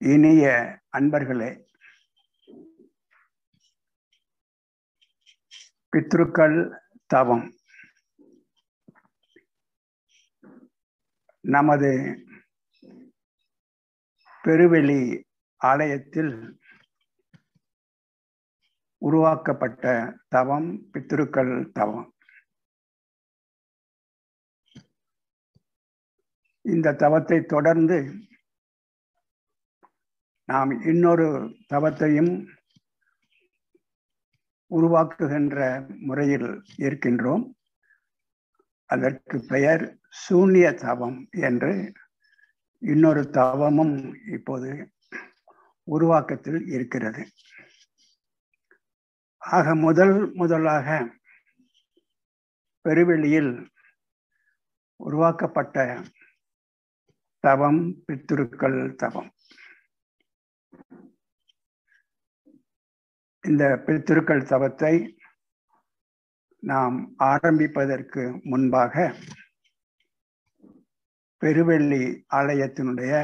இனிய அன்பர்களே பித்ருக்கள் தவம் நமது பெருவெளி ஆலயத்தில் உருவாக்கப்பட்ட தவம் பித்ருக்கள் தவம் இந்த தவத்தை தொடர்ந்து நாம் இன்னொரு தவத்தையும் உருவாக்குகின்ற முறையில் இருக்கின்றோம் அதற்கு பெயர் சூன்ய தவம் என்று இன்னொரு தவமும் இப்போது உருவாக்கத்தில் இருக்கிறது ஆக முதல் முதலாக பெருவெளியில் உருவாக்கப்பட்ட தவம் பித்திருக்கள் தவம் இந்த பித்திருக்கள் தவத்தை நாம் ஆரம்பிப்பதற்கு முன்பாக பெருவெள்ளி ஆலயத்தினுடைய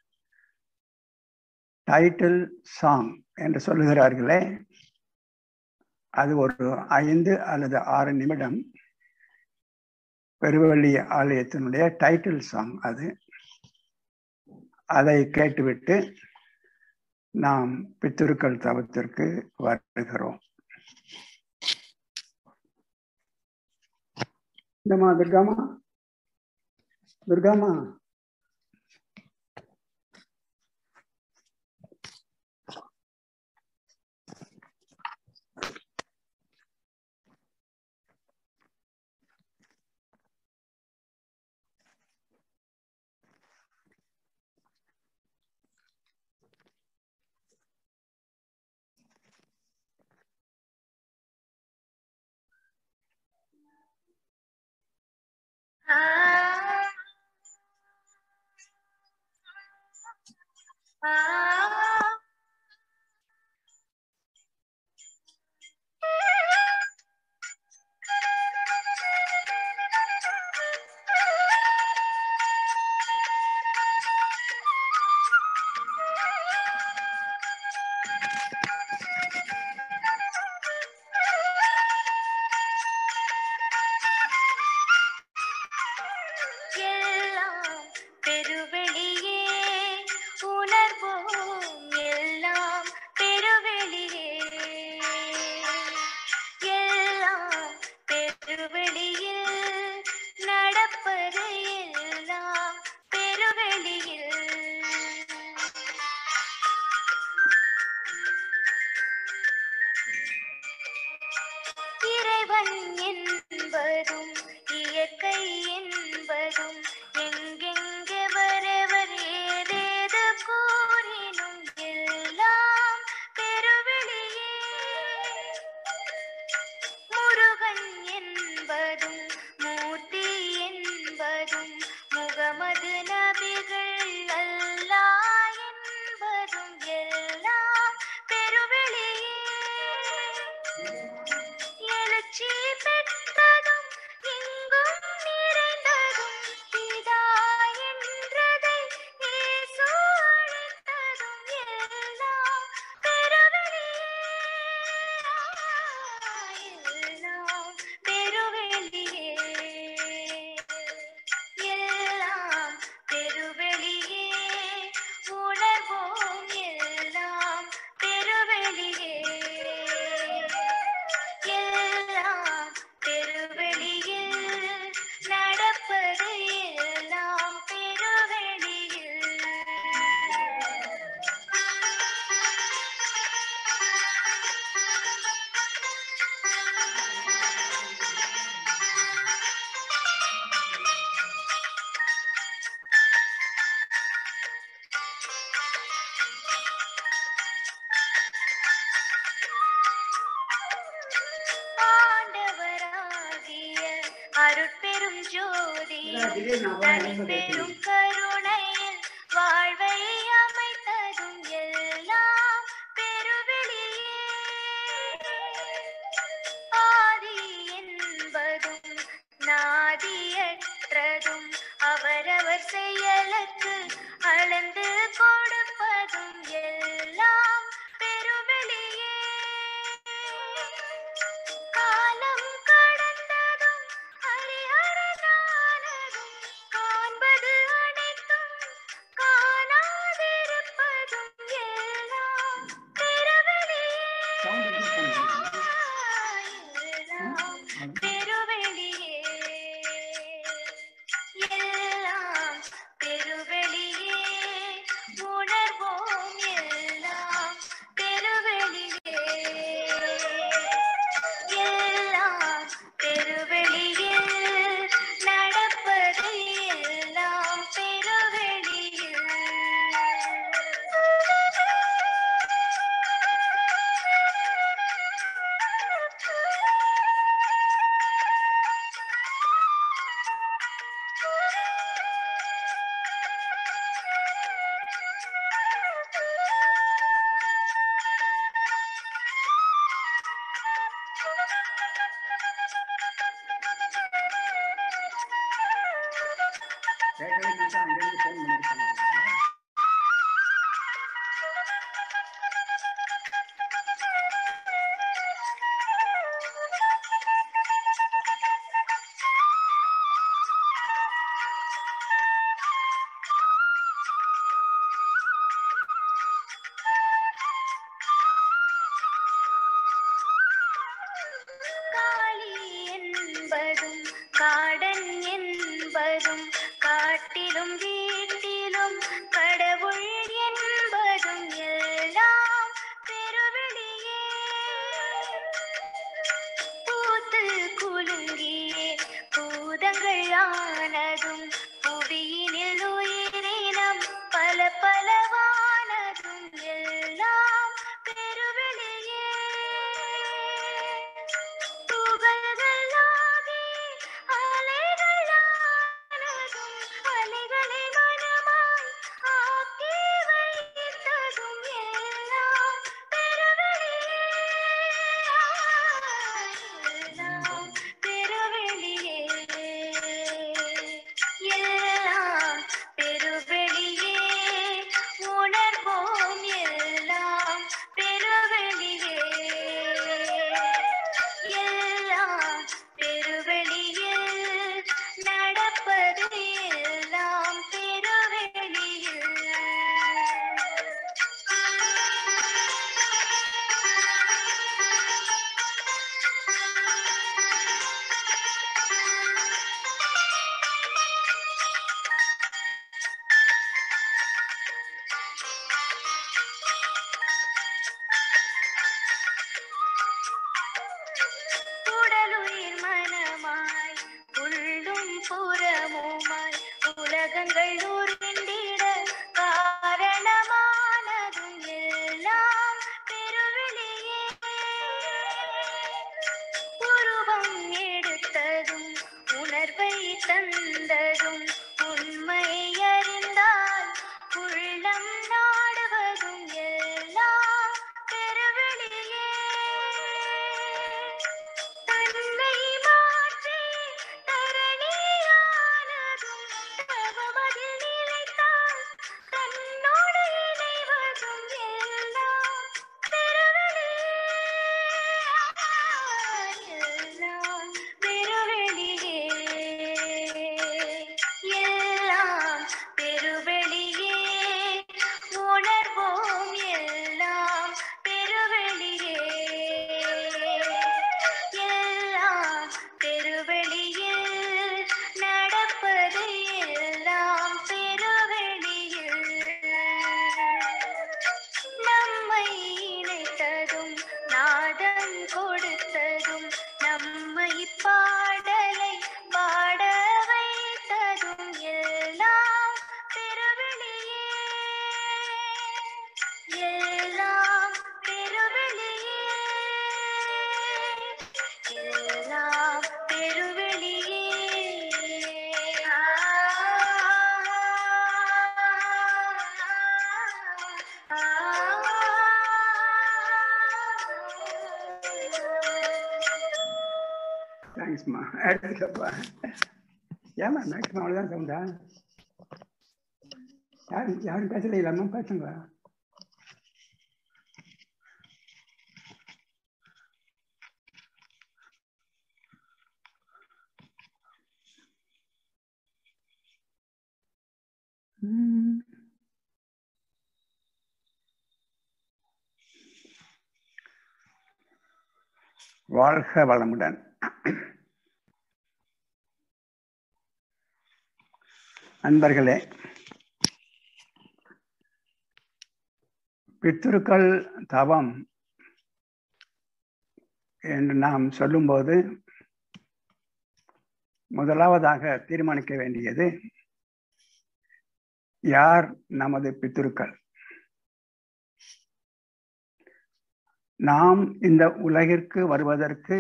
டைட்டில் சாங் என்று சொல்லுகிறார்களே அது ஒரு ஐந்து அல்லது ஆறு நிமிடம் பெருவெள்ளி ஆலயத்தினுடைய டைட்டில் சாங் அது அதை கேட்டுவிட்டு நாம் பித்திருக்கள் தவத்திற்கு வருகிறோம் இந்தம்மா துர்காமா துர்காமா எல்லாம் பெருவெளியே உணர்வோம் எல்லாம் பெருவெளியே எல்லாம் பெருவெளியில் நடப்பது எல்லாம் பெருவெளியில் இறைவன் என்பதும் இயற்கை என்பதும் எங்கெங்கே வரவர் ஏதேது கூறினும் எல்லாம் பெருவெளியே முருகன் என்பதும் மூர்த்தி என்பதும் முகமது நபிகள் அல்லாஹ் என்பதும் எல்லாம் பெருவெளியே எழுச்சி பெற்றதும் எங்கும் நிறைந்ததும் பிதா என்றதை இயேசு அழைத்ததும் எல்லாம் பெருவெளியே எல்லாம் பெருவெளியே எல்லாம் பெருவெளியே உணர்வோம் எல்லாம் பெருவெளியே எல்லாம் பெருவெளியில் நடப்பது எல்லாம் ஆண்டவராகிய அருட்பெரும் ஜோதி தனிப்பெரும் கருணையில் வாழ்வை அமைத்ததும் எல்லாம் பெருவெளியே ஆதி என்பதும் நாதியற்றதும் அவரவர் செய்ய புயலுக்கு அளந்து கொடுப்பதும் எல்லாம் பெருவெளியே காலம் கடந்ததும் ஹரிஹரனானதும் காண்பது அனைத்தும் காணாதிருப்பதும் எல்லாம் பெருவெளியே எல்லாம் பெருவெளியே எல்லாம் பெருவெளியே உணர்வோம் எல்லாம் பெருவெளியே எல்லாம் பெருவெளியில் நடப்பது எல்லாம் கேட்கவே மாட்டேன் அங்கேருந்து ஃபோன் பண்ணியிருக்காங்க காளி என்பதும் காடன் என்பதும் காட்டிலும் வீட்டிலும் கடவுள் என்பதும் எல்லாம் பெருவெளியே பூத்து குலுங்கியே பூதங்கள் ஆனதும் புவியினில் உயிரினம் பல பலவானதும் எல்லாம் பெருவெளியே துகள்களாகி அலைகளானதும் அலைகளை மனமாய் ஆக்கி வைத்ததும் எல்லாம் பெருவெளியே எல்லாம் பெருவெளியே எல்லாம் பெருவெளியே உணர்வோம் எல்லாம் பெருவெளியே எல்லாம் பெருவெளியில் நடப்பது எல்லாம் உடலுயிர் மனமாய் உள்ளும் புறமுமாய் உலகங்கள் உருண்டிட காரணமானதும் எல்லாம் பெருவெளியே உருவம் எடுத்ததும் உணர்வை தந்ததும் உண்மை அறிந்தால் உள்ளம் நாடுவதும் எல்லாம் பெருவெளியே தன்னை மாற்றி தரணியானதும் தவமதில் நிலைத்தால் தன்னோடு இணைவதும் எல்லாம் பெருவெளியே எல்லாம் பெருவெளியே எல்லாம் பெருவெளியே உணர்வோம் எல்லாம் பெருவெளியே எல்லாம் பெருவெளியில் நடப்பது எல்லாம் பெருவெளியில் நம்மை இணைத்ததும் நாதம் கொடுத்ததும் நம்மை பாடலை பாட வைத்ததும் எல்லாம் பெருவெளியே எல்லாம் பெருவெளியே எல்லாம் பெருவெளியே தேங்க்ஸ்மா எடுத்துக்கப்பா ஏமா மேக்ஸிமம் அவ்வளோதான் சவுண்டா யாரும் யாரும் பேசல இல்லாம பேசுங்க ம். வாழ்க வளமுடன் நண்பர்களே பித்திருக்கள் தவம் என்று நாம் சொல்லும்போது முதலாவதாக தீர்மானிக்க வேண்டியது யார் நமது பித்திருக்கள் நாம் இந்த உலகிற்கு வருவதற்கு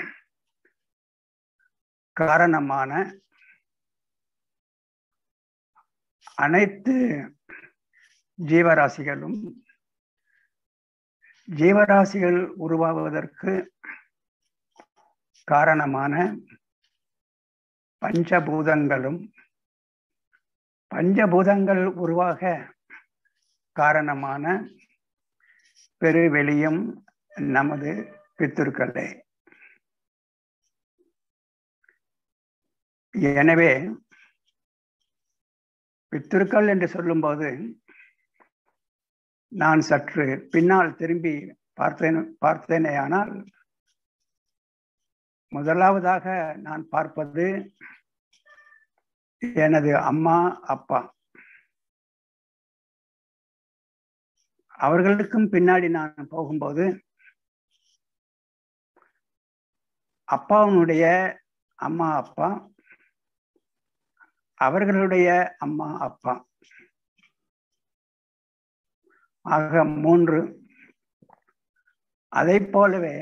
காரணமான அனைத்து ஜீவராசிகளும் ஜீவராசிகள் உருவாகுவதற்கு காரணமான பஞ்சபூதங்களும் பஞ்சபூதங்கள் உருவாக காரணமான பெருவெளியும் நமது பித்திருக்களே எனவே பித்திருக்கள் என்று சொல்லும்போது நான் சற்று பின்னால் திரும்பி பார்த்தேன் பார்த்தேனே ஆனால் முதலாவதாக நான் பார்ப்பது எனது அம்மா அப்பா அவர்களுக்கும் பின்னாடி நான் போகும்போது அப்பாவுடைய அம்மா அப்பா அவர்களுடைய அம்மா அப்பா ஆக மூன்று அதை போலவே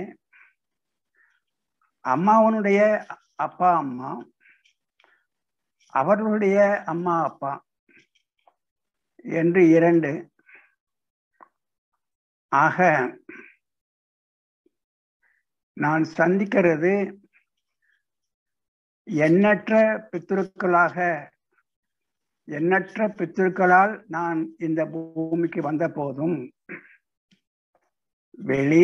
அம்மாவனுடைய அப்பா அம்மா அவர்களுடைய அம்மா அப்பா என்று இரண்டு ஆக நான் சந்திக்கிறது எண்ணற்ற பித்திருக்களாக எண்ணற்ற பித்திருக்களால் நான் இந்த பூமிக்கு வந்த போதும் வெளி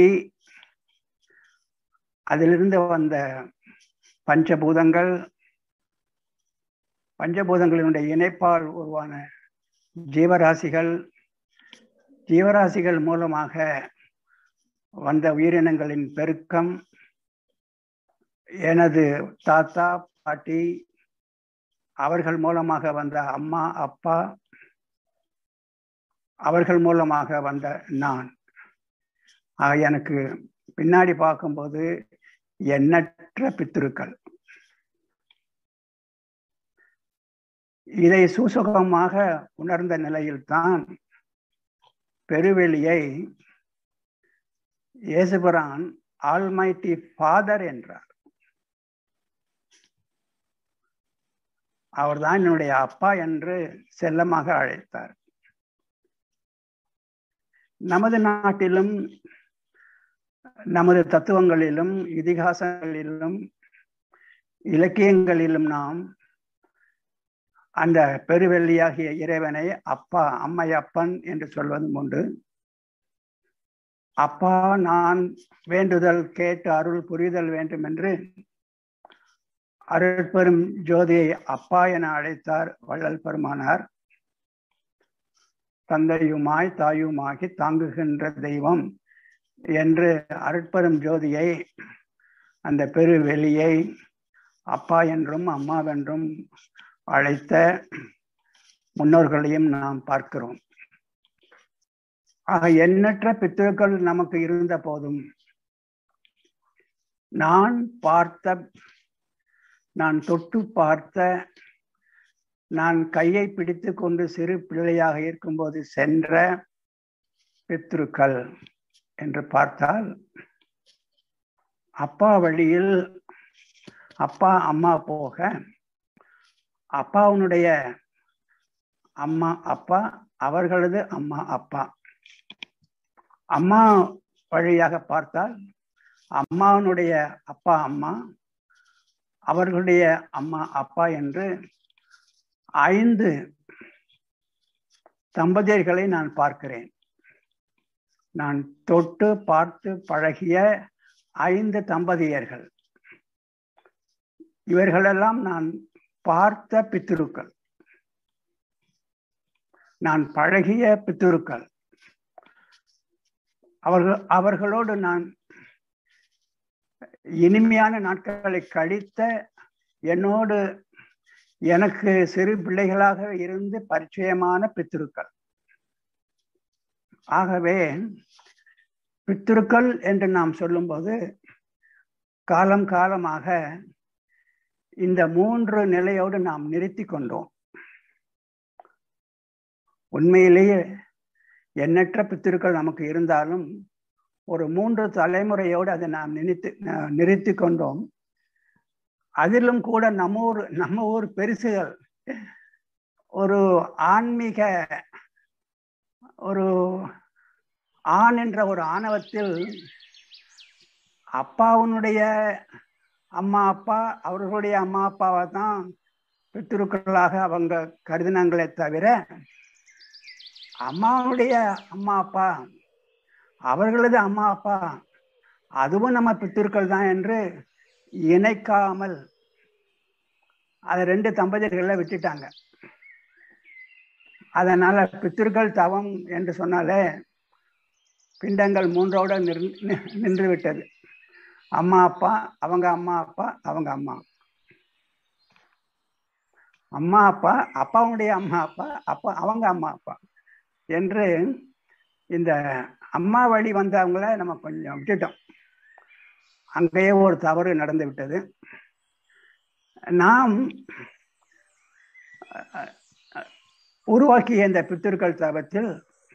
அதிலிருந்து வந்த பஞ்சபூதங்கள் பஞ்சபூதங்களினுடைய இணைப்பால் உருவான ஜீவராசிகள் ஜீவராசிகள் மூலமாக வந்த உயிரினங்களின் பெருக்கம் எனது தாத்தா பாட்டி அவர்கள் மூலமாக வந்த அம்மா அப்பா அவர்கள் மூலமாக வந்த நான் ஆக எனக்கு பின்னாடி பார்க்கும்போது எண்ணற்ற பித்திருக்கள் இதை சூசகமாக உணர்ந்த நிலையில்தான் பெருவெளியை இயேசுபிரான் ஆல்மைட்டி ஃபாதர் என்றார் அவர்தான் என்னுடைய அப்பா என்று செல்லமாக அழைத்தார் நமது நாட்டிலும் நமது தத்துவங்களிலும் இதிகாசங்களிலும் இலக்கியங்களிலும் நாம் அந்த பெருவெள்ளியாகிய இறைவனை அப்பா அம்மையப்பன் என்று சொல்வதும் உண்டு அப்பா நான் வேண்டுதல் கேட்டு அருள் புரிதல் வேண்டும் என்று அருட்பெரும் ஜோதியை அப்பா என அழைத்தார் வள்ளல் பெருமானார் தந்தையுமாய் தாயுமாகி தாங்குகின்ற தெய்வம் என்று அருட்பெரும் ஜோதியை அந்த பெருவெளியை அப்பா என்றும் அம்மாவென்றும் அழைத்த முன்னோர்களையும் நாம் பார்க்கிறோம் ஆக எண்ணற்ற பித்திருக்கள் நமக்கு இருந்த போதும் நான் பார்த்த நான் தொட்டு பார்த்த நான் கையை பிடித்து கொண்டு சிறு பிள்ளையாக இருக்கும்போது சென்ற பித்ருக்கள் என்று பார்த்தால் அப்பா வழியில் அப்பா அம்மா போக அப்பாவுடைய அம்மா அப்பா அவர்களது அம்மா அப்பா அம்மா வழியாக பார்த்தால் அம்மாவனுடைய அப்பா அம்மா அவர்களுடைய அம்மா அப்பா என்று ஐந்து தம்பதியர்களை நான் பார்க்கிறேன் நான் தொட்டு பார்த்து பழகிய ஐந்து தம்பதியர்கள் இவர்களெல்லாம் நான் பார்த்த பித்திருக்கள் நான் பழகிய பித்திருக்கள் அவர்கள் அவர்களோடு நான் இனிமையான நாட்களை கழித்த என்னோடு எனக்கு சிறு பிள்ளைகளாக இருந்து பரிச்சயமான பித்திருக்கள் ஆகவே பித்திருக்கள் என்று நாம் சொல்லும்போது காலம் காலமாக இந்த மூன்று நிலையோடு நாம் நிறுத்தி கொண்டோம் உண்மையிலேயே எண்ணற்ற பித்திருக்கள் நமக்கு இருந்தாலும் ஒரு மூன்று தலைமுறையோடு அதை நாம் நினைத்து நிறுத்தி கொண்டோம் அதிலும் கூட நம்ம ஊர் நம்ம ஊர் பெருசுகள் ஒரு ஆன்மீக ஒரு ஆண் என்ற ஒரு ஆணவத்தில் அப்பாவுனுடைய அம்மா அப்பா அவர்களுடைய அம்மா அப்பாவை தான் பித்திருக்களாக அவங்க கருதினாங்களே தவிர அம்மாவுடைய அம்மா அப்பா அவர்களது அம்மா அப்பா அதுவும் நம்ம பித்திருக்கள் தான் என்று இணைக்காமல் அதை ரெண்டு தம்பதியர்களை விட்டுட்டாங்க அதனால பித்திருக்கள் தவம் என்று சொன்னாலே பிண்டங்கள் மூன்றோட நின்று விட்டது அம்மா அப்பா அவங்க அம்மா அப்பா அவங்க அம்மா அம்மா அப்பா அப்பாவுடைய அம்மா அப்பா அப்பா அவங்க அம்மா அப்பா என்று இந்த அம்மா வழி வந்தவங்கள நம்ம கொஞ்சம் விட்டுட்டோம் அங்கேயே ஒரு தவறு நடந்து விட்டது நாம் உருவாக்கிய இந்த பித்திருக்கள் தவத்தில்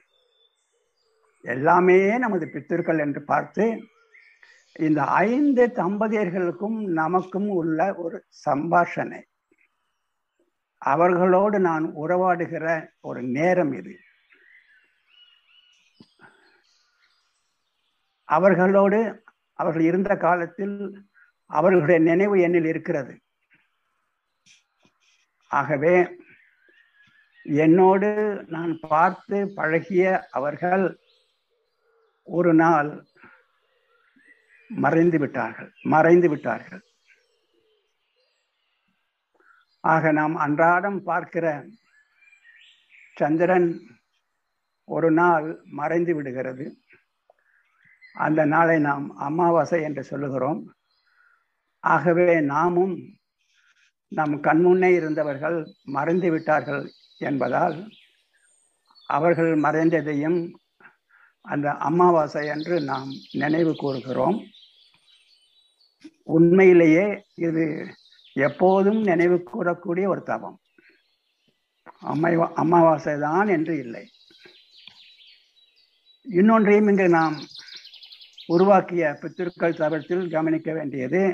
எல்லாமே நமது பித்திருக்கள் என்று பார்த்து இந்த ஐந்து தம்பதியர்களுக்கும் நமக்கும் உள்ள ஒரு சம்பாஷணை அவர்களோடு நான் உறவாடுகிற ஒரு நேரம் இது அவர்களோடு அவர்கள் இருந்த காலத்தில் அவர்களுடைய நினைவு எண்ணில் இருக்கிறது ஆகவே என்னோடு நான் பார்த்து பழகிய அவர்கள் ஒரு நாள் மறைந்து விட்டார்கள் மறைந்து விட்டார்கள் ஆக நாம் அன்றாடம் பார்க்கிற சந்திரன் ஒரு நாள் மறைந்து விடுகிறது அந்த நாளை நாம் அமாவாசை என்று சொல்லுகிறோம் ஆகவே நாமும் நம் கண்முன்னே இருந்தவர்கள் மறைந்து விட்டார்கள் என்பதால் அவர்கள் மறைந்ததையும் அந்த அமாவாசை என்று நாம் நினைவு கூறுகிறோம் உண்மையிலேயே இது எப்போதும் நினைவு கூறக்கூடிய ஒரு தவம் அம்மை அமாவாசை தான் என்று இல்லை இன்னொன்றையும் இங்கு நாம் உருவாக்கிய பித்திருக்கள் தவத்தில் கவனிக்க வேண்டியது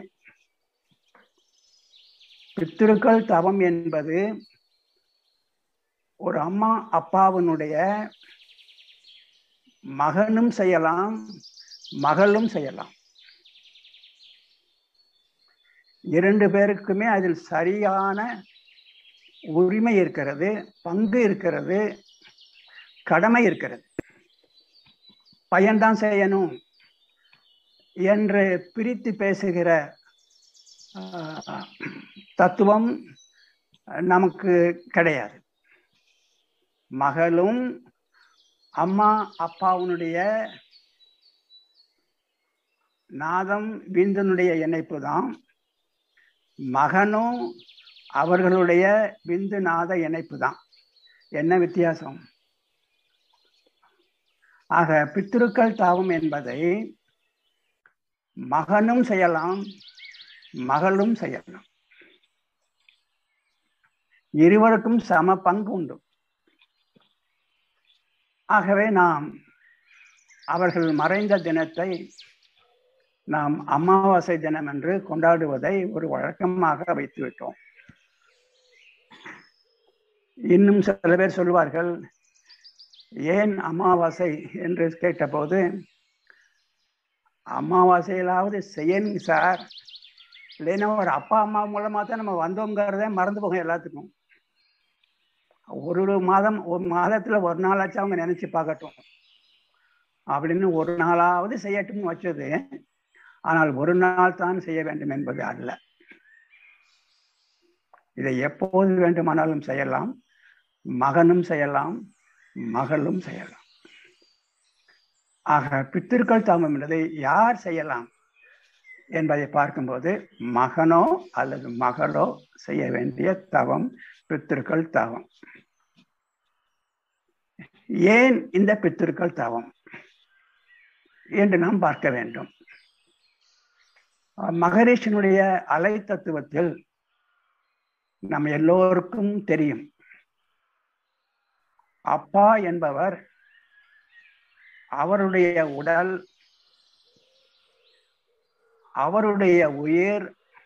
பித்திருக்கள் தவம் என்பது ஒரு அம்மா அப்பாவினுடைய மகனும் செய்யலாம் மகளும் செய்யலாம் இரண்டு பேருக்குமே அதில் சரியான உரிமை இருக்கிறது பங்கு இருக்கிறது கடமை இருக்கிறது பையன்தான் செய்யணும் என்று பிரித்து பேசுகிற தத்துவம் நமக்கு கிடையாது மகளும் அம்மா அப்பாவுனுடைய நாதம் விந்தனுடைய இணைப்பு தான் மகனும் அவர்களுடைய விந்து நாத இணைப்பு தான் என்ன வித்தியாசம் ஆக பித்திருக்கள் தாவம் என்பதை மகனும் செய்யலாம் மகளும் செய்யலாம் இருவருக்கும் சம பங்கு உண்டு ஆகவே நாம் அவர்கள் மறைந்த தினத்தை நாம் அமாவாசை தினம் என்று கொண்டாடுவதை ஒரு வழக்கமாக வைத்துவிட்டோம் இன்னும் சில பேர் சொல்வார்கள் ஏன் அமாவாசை என்று கேட்டபோது அமாவாசையிலாவது செய்யணுங்க சார் இல்லைன்னா ஒரு அப்பா அம்மா மூலமாக தான் நம்ம வந்தோங்கிறதே மறந்து போகும் எல்லாத்துக்கும் ஒரு ஒரு மாதம் ஒரு மாதத்துல ஒரு நாளாச்சும் அவங்க நினைச்சு பார்க்கட்டும் அப்படின்னு ஒரு நாளாவது செய்யட்டும் வச்சது ஆனால் ஒரு நாள் தான் செய்ய வேண்டும் என்பது அல்ல இதை எப்போது வேண்டுமானாலும் செய்யலாம் மகனும் செய்யலாம் மகளும் செய்யலாம் ஆக பித்திருக்கள் தாமம் என்பதை யார் செய்யலாம் என்பதை பார்க்கும்போது மகனோ அல்லது மகளோ செய்ய வேண்டிய தவம் பித்திருக்கள் தவம் ஏன் இந்த பித்திருக்கள் தவம் என்று நாம் பார்க்க வேண்டும் மகரிஷனுடைய அலை தத்துவத்தில் நம்ம எல்லோருக்கும் தெரியும் அப்பா என்பவர் அவருடைய உடல் அவருடைய உயிர்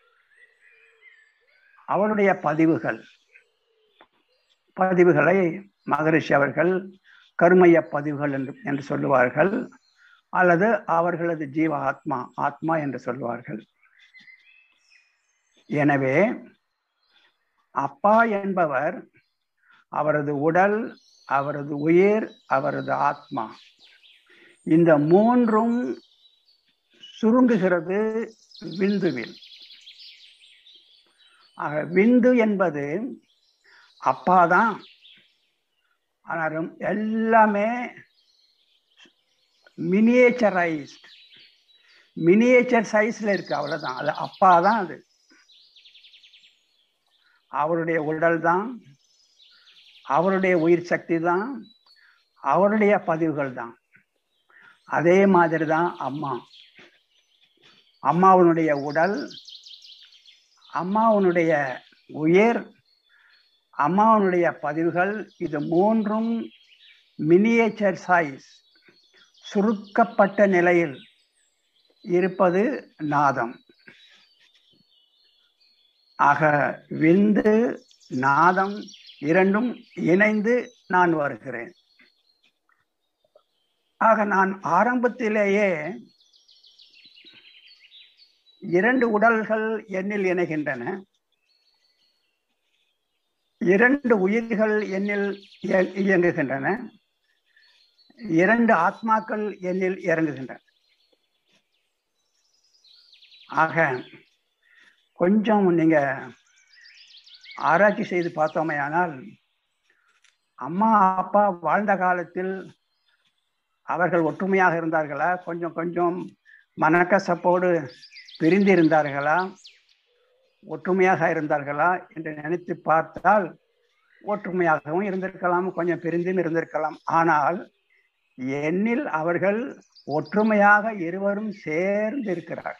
அவருடைய பதிவுகள் பதிவுகளை மகரிஷி அவர்கள் கருமைய பதிவுகள் என்று என்று சொல்லுவார்கள் அல்லது அவர்களது ஜீவ ஆத்மா ஆத்மா என்று சொல்லுவார்கள் எனவே அப்பா என்பவர் அவரது உடல் அவரது உயிர் அவரது ஆத்மா இந்த மூன்றும் சுருங்குகிறது விந்துவில் ஆக விந்து என்பது அப்பாதான் ஆனாலும் எல்லாமே மினியேச்சரைஸ்ட் மினியேச்சர் சைஸ்ல இருக்கு அவ்வளவுதான் அது அப்பா தான் அது அவருடைய உடல் தான் அவருடைய உயிர் சக்தி தான் அவருடைய பதிவுகள் தான் அதே மாதிரி தான் அம்மா அம்மாவனுடைய உடல் அம்மாவனுடைய உயிர் அம்மாவனுடைய பதிவுகள் இது மூன்றும் மினியேச்சர் சைஸ் சுருக்கப்பட்ட நிலையில் இருப்பது நாதம் ஆக விந்து நாதம் இரண்டும் இணைந்து நான் வருகிறேன் ஆக நான் ஆரம்பத்திலேயே இரண்டு உடல்கள் என்னில் இணைகின்றன இரண்டு உயிர்கள் என்னில் இயங்குகின்றன இரண்டு ஆத்மாக்கள் என்னில் இறங்குகின்றன ஆக கொஞ்சம் நீங்க ஆராய்ச்சி செய்து பார்த்தோமே ஆனால் அம்மா அப்பா வாழ்ந்த காலத்தில் அவர்கள் ஒற்றுமையாக இருந்தார்களா கொஞ்சம் கொஞ்சம் மனக்கசப்போடு பிரிந்து இருந்தார்களா ஒற்றுமையாக இருந்தார்களா என்று நினைத்து பார்த்தால் ஒற்றுமையாகவும் இருந்திருக்கலாம் கொஞ்சம் பிரிந்தும் இருந்திருக்கலாம் ஆனால் என்னில் அவர்கள் ஒற்றுமையாக இருவரும் சேர்ந்து இருக்கிறார்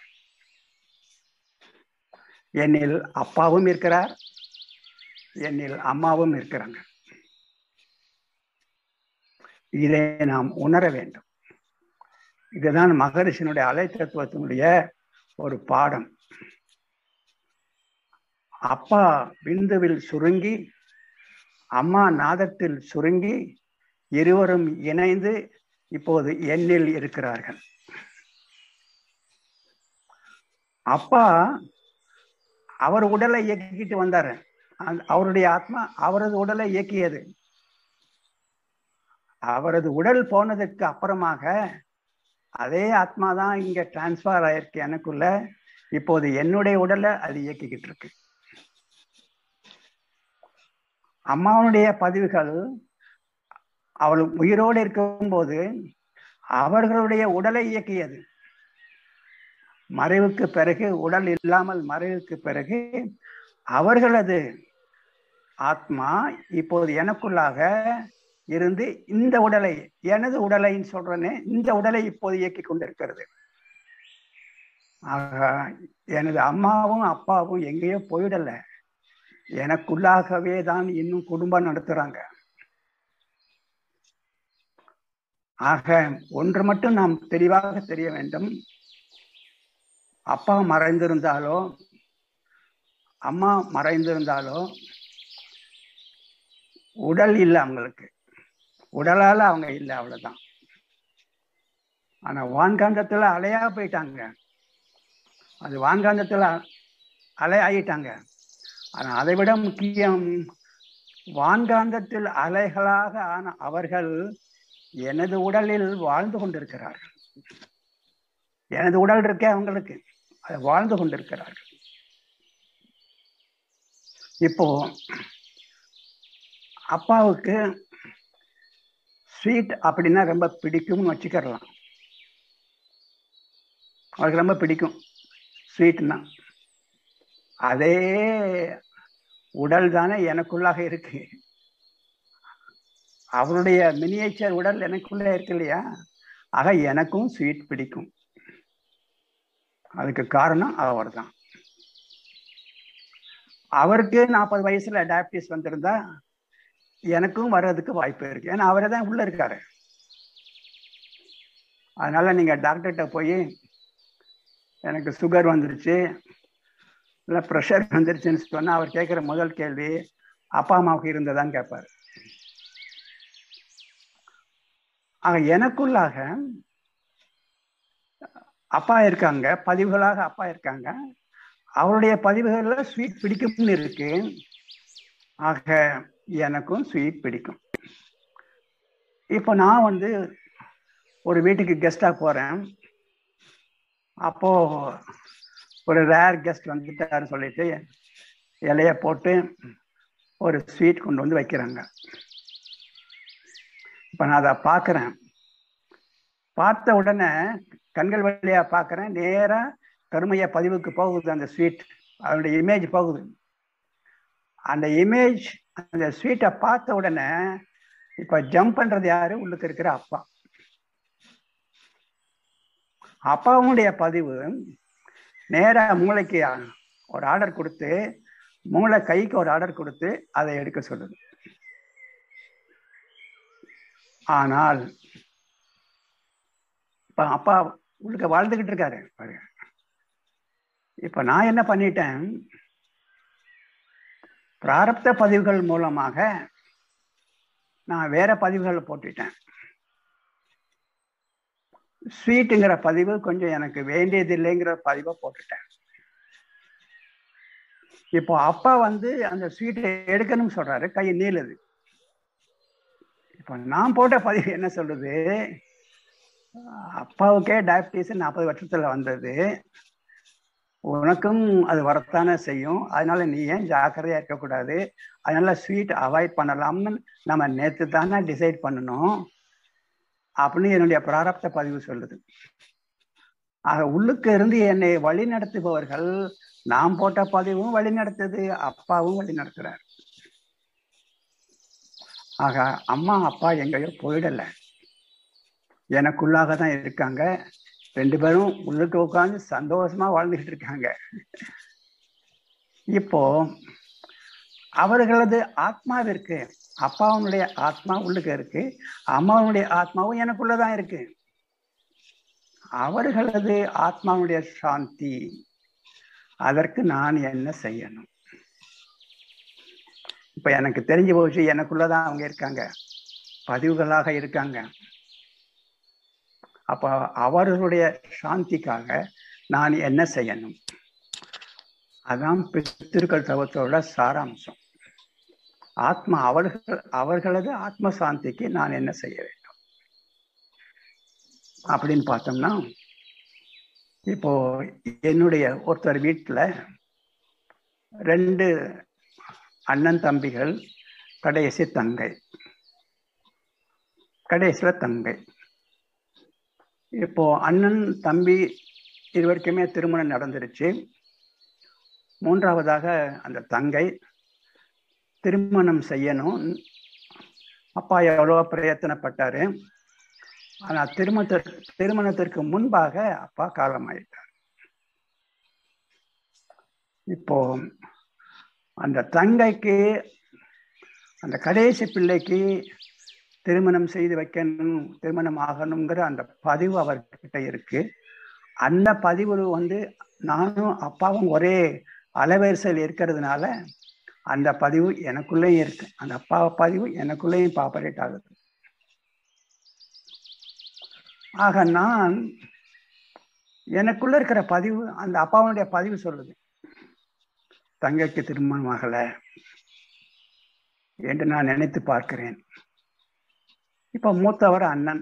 என்னில் அப்பாவும் இருக்கிறார் என்னில் அம்மாவும் இருக்கிறாங்க இதை நாம் உணர வேண்டும் இதுதான் மகரிஷினுடைய அலை தத்துவத்தினுடைய ஒரு பாடம் அப்பா விந்துவில் சுருங்கி அம்மா நாதத்தில் சுருங்கி இருவரும் இணைந்து இப்போது எண்ணில் இருக்கிறார்கள் அப்பா அவர் உடலை இயக்கிட்டு வந்தாரு அவருடைய ஆத்மா அவரது உடலை இயக்கியது அவரது உடல் போனதுக்கு அப்புறமாக அதே ஆத்மா தான் இங்க டிரான்ஸ்ஃபர் ஆயிருக்கு எனக்குள்ள இப்போது என்னுடைய உடலை அது இயக்கிக்கிட்டு இருக்கு அம்மாவனுடைய பதிவுகள் அவள் உயிரோடு இருக்கும்போது அவர்களுடைய உடலை இயக்கியது மறைவுக்கு பிறகு உடல் இல்லாமல் மறைவுக்கு பிறகு அவர்களது ஆத்மா இப்போது எனக்குள்ளாக இருந்து இந்த உடலை எனது உடலைன்னு சொல்றேனே இந்த உடலை இப்போது இயக்கி கொண்டிருக்கிறது ஆக எனது அம்மாவும் அப்பாவும் எங்கேயோ போயிடல எனக்குள்ளாகவே தான் இன்னும் குடும்பம் நடத்துறாங்க ஆக ஒன்று மட்டும் நாம் தெளிவாக தெரிய வேண்டும் அப்பா மறைந்திருந்தாலோ அம்மா மறைந்திருந்தாலோ உடல் இல்லை அவங்களுக்கு உடலால அவங்க இல்லை அவ்வளவுதான் ஆனா வான்காந்தத்துல அலையா போயிட்டாங்க அது வான்காந்தத்துல அலை ஆகிட்டாங்க ஆனா அதை விட முக்கியம் வான்காந்தத்தில் அலைகளாக ஆன அவர்கள் எனது உடலில் வாழ்ந்து கொண்டிருக்கிறார்கள் எனது உடல் இருக்கே அவங்களுக்கு அது வாழ்ந்து கொண்டிருக்கிறார்கள் இப்போ அப்பாவுக்கு ஸ்வீட் அப்படின்னா ரொம்ப பிடிக்கும்னு வச்சுக்கிறலாம் அவருக்கு ரொம்ப பிடிக்கும் ஸ்வீட்னா அதே உடல் தானே எனக்குள்ளாக இருக்கு அவருடைய மினியேச்சர் உடல் எனக்குள்ள இருக்கு இல்லையா ஆக எனக்கும் ஸ்வீட் பிடிக்கும் அதுக்கு காரணம் அவர் தான் அவருக்கு நாற்பது வயசுல டயபிட்டிஸ் வந்திருந்தா எனக்கும் வர்றதுக்கு வாய்ப்பு இருக்கு ஏன்னா அவரே தான் உள்ள இருக்காரு அதனால நீங்க டாக்டர்கிட்ட போய் எனக்கு சுகர் வந்துருச்சு இல்லை ப்ரெஷர் வந்துருச்சுன்னு சொன்னா அவர் கேட்குற முதல் கேள்வி அப்பா அம்மாவுக்கு இருந்ததான்னு கேட்பாரு ஆக எனக்குள்ளாக அப்பா இருக்காங்க பதிவுகளாக அப்பா இருக்காங்க அவருடைய பதிவுகள்ல ஸ்வீட் பிடிக்கும்னு இருக்கு ஆக எனக்கும் ஸ்வீட் பிடிக்கும் இப்போ நான் வந்து ஒரு வீட்டுக்கு கெஸ்டா போறேன் அப்போ ஒரு ரேர் கெஸ்ட் வந்துட்டாருன்னு சொல்லிட்டு இலைய போட்டு ஒரு ஸ்வீட் கொண்டு வந்து வைக்கிறாங்க இப்போ நான் அதை பார்க்குறேன் பார்த்த உடனே கண்கள் வழியா பார்க்குறேன் நேரா கருமைய பதிவுக்கு போகுது அந்த ஸ்வீட் அதனுடைய இமேஜ் போகுது அந்த இமேஜ் அந்த ஸ்வீட்டை பார்த்த உடனே இப்ப ஜம்ப் பண்றது யாரு உள்ளுக்கு இருக்கிற அப்பா அப்பாவுடைய பதிவு நேரா மூளைக்கு ஒரு ஆர்டர் கொடுத்து மூளை கைக்கு ஒரு ஆர்டர் கொடுத்து அதை எடுக்க சொல்லுது ஆனால் இப்ப அப்பா உள்ளுக்க வாழ்ந்துகிட்டு இருக்காரு பாருங்க இப்ப நான் என்ன பண்ணிட்டேன் பிராரப்த பதிவுகள் மூலமாக நான் வேற பதிவுகள் போட்டுட்டேன் ஸ்வீட்டுங்கிற பதிவு கொஞ்சம் எனக்கு வேண்டியது இல்லைங்கிற பதிவை போட்டுட்டேன் இப்போ அப்பா வந்து அந்த ஸ்வீட்டை எடுக்கணும்னு சொல்றாரு கை நீளுது இப்போ நான் போட்ட பதிவு என்ன சொல்லுது அப்பாவுக்கே டயபிட்டிஸ் நாற்பது வருஷத்துல வந்தது உனக்கும் அது வரத்தானே செய்யும் அதனால நீ ஏன் ஜாக்கிரதையா இருக்கக்கூடாது அதனால ஸ்வீட் அவாய்ட் பண்ணலாம்னு நம்ம நேற்று தானே டிசைட் பண்ணணும் அப்படின்னு என்னுடைய பிராரப்த பதிவு சொல்லுது ஆக உள்ளுக்கு இருந்து என்னை வழி நடத்துபவர்கள் நாம் போட்ட பதிவும் வழி நடத்துது அப்பாவும் வழி நடத்துறார் ஆக அம்மா அப்பா எங்கேயோ போயிடல எனக்குள்ளாக தான் இருக்காங்க ரெண்டு பேரும் உள்ளுக்கு உட்காந்து சந்தோஷமா வாழ்ந்துகிட்டு இருக்காங்க இப்போ அவர்களது ஆத்மாவிற்கு அப்பாவுடைய ஆத்மா உள்ளுக்கு இருக்கு அம்மாவுடைய ஆத்மாவும் எனக்குள்ளதான் இருக்கு அவர்களது ஆத்மாவுடைய சாந்தி அதற்கு நான் என்ன செய்யணும் இப்ப எனக்கு தெரிஞ்சு போச்சு எனக்குள்ளதான் அவங்க இருக்காங்க பதிவுகளாக இருக்காங்க அப்ப அவர்களுடைய சாந்திக்காக நான் என்ன செய்யணும் அதான் பித்திருக்கள் தவத்தோட சாராம்சம் ஆத்மா அவர்கள் அவர்களது ஆத்ம சாந்திக்கு நான் என்ன செய்ய வேண்டும் அப்படின்னு பார்த்தோம்னா இப்போ என்னுடைய ஒருத்தர் வீட்டுல ரெண்டு அண்ணன் தம்பிகள் கடைசி தங்கை கடைசியில தங்கை இப்போ அண்ணன் தம்பி இருவருக்குமே திருமணம் நடந்துருச்சு மூன்றாவதாக அந்த தங்கை திருமணம் செய்யணும் அப்பா எவ்வளோ பிரயத்தனப்பட்டாரு ஆனா திருமணத்திற்கு திருமணத்திற்கு முன்பாக அப்பா காலமாயிட்டார் இப்போ அந்த தங்கைக்கு அந்த கடைசி பிள்ளைக்கு திருமணம் செய்து வைக்கணும் திருமணம் ஆகணுங்கிற அந்த பதிவு அவர்கிட்ட இருக்கு அந்த பதிவு வந்து நானும் அப்பாவும் ஒரே அலைவரிசையில் இருக்கிறதுனால அந்த பதிவு எனக்குள்ளேயும் இருக்கு அந்த அப்பா பதிவு எனக்குள்ளேயும் பாப்பரேட் ஆகுது ஆக நான் எனக்குள்ள இருக்கிற பதிவு அந்த அப்பாவுடைய பதிவு சொல்லுது தங்கைக்கு திருமணம் ஆகல என்று நான் நினைத்து பார்க்கிறேன் இப்போ மூத்தவர் அண்ணன்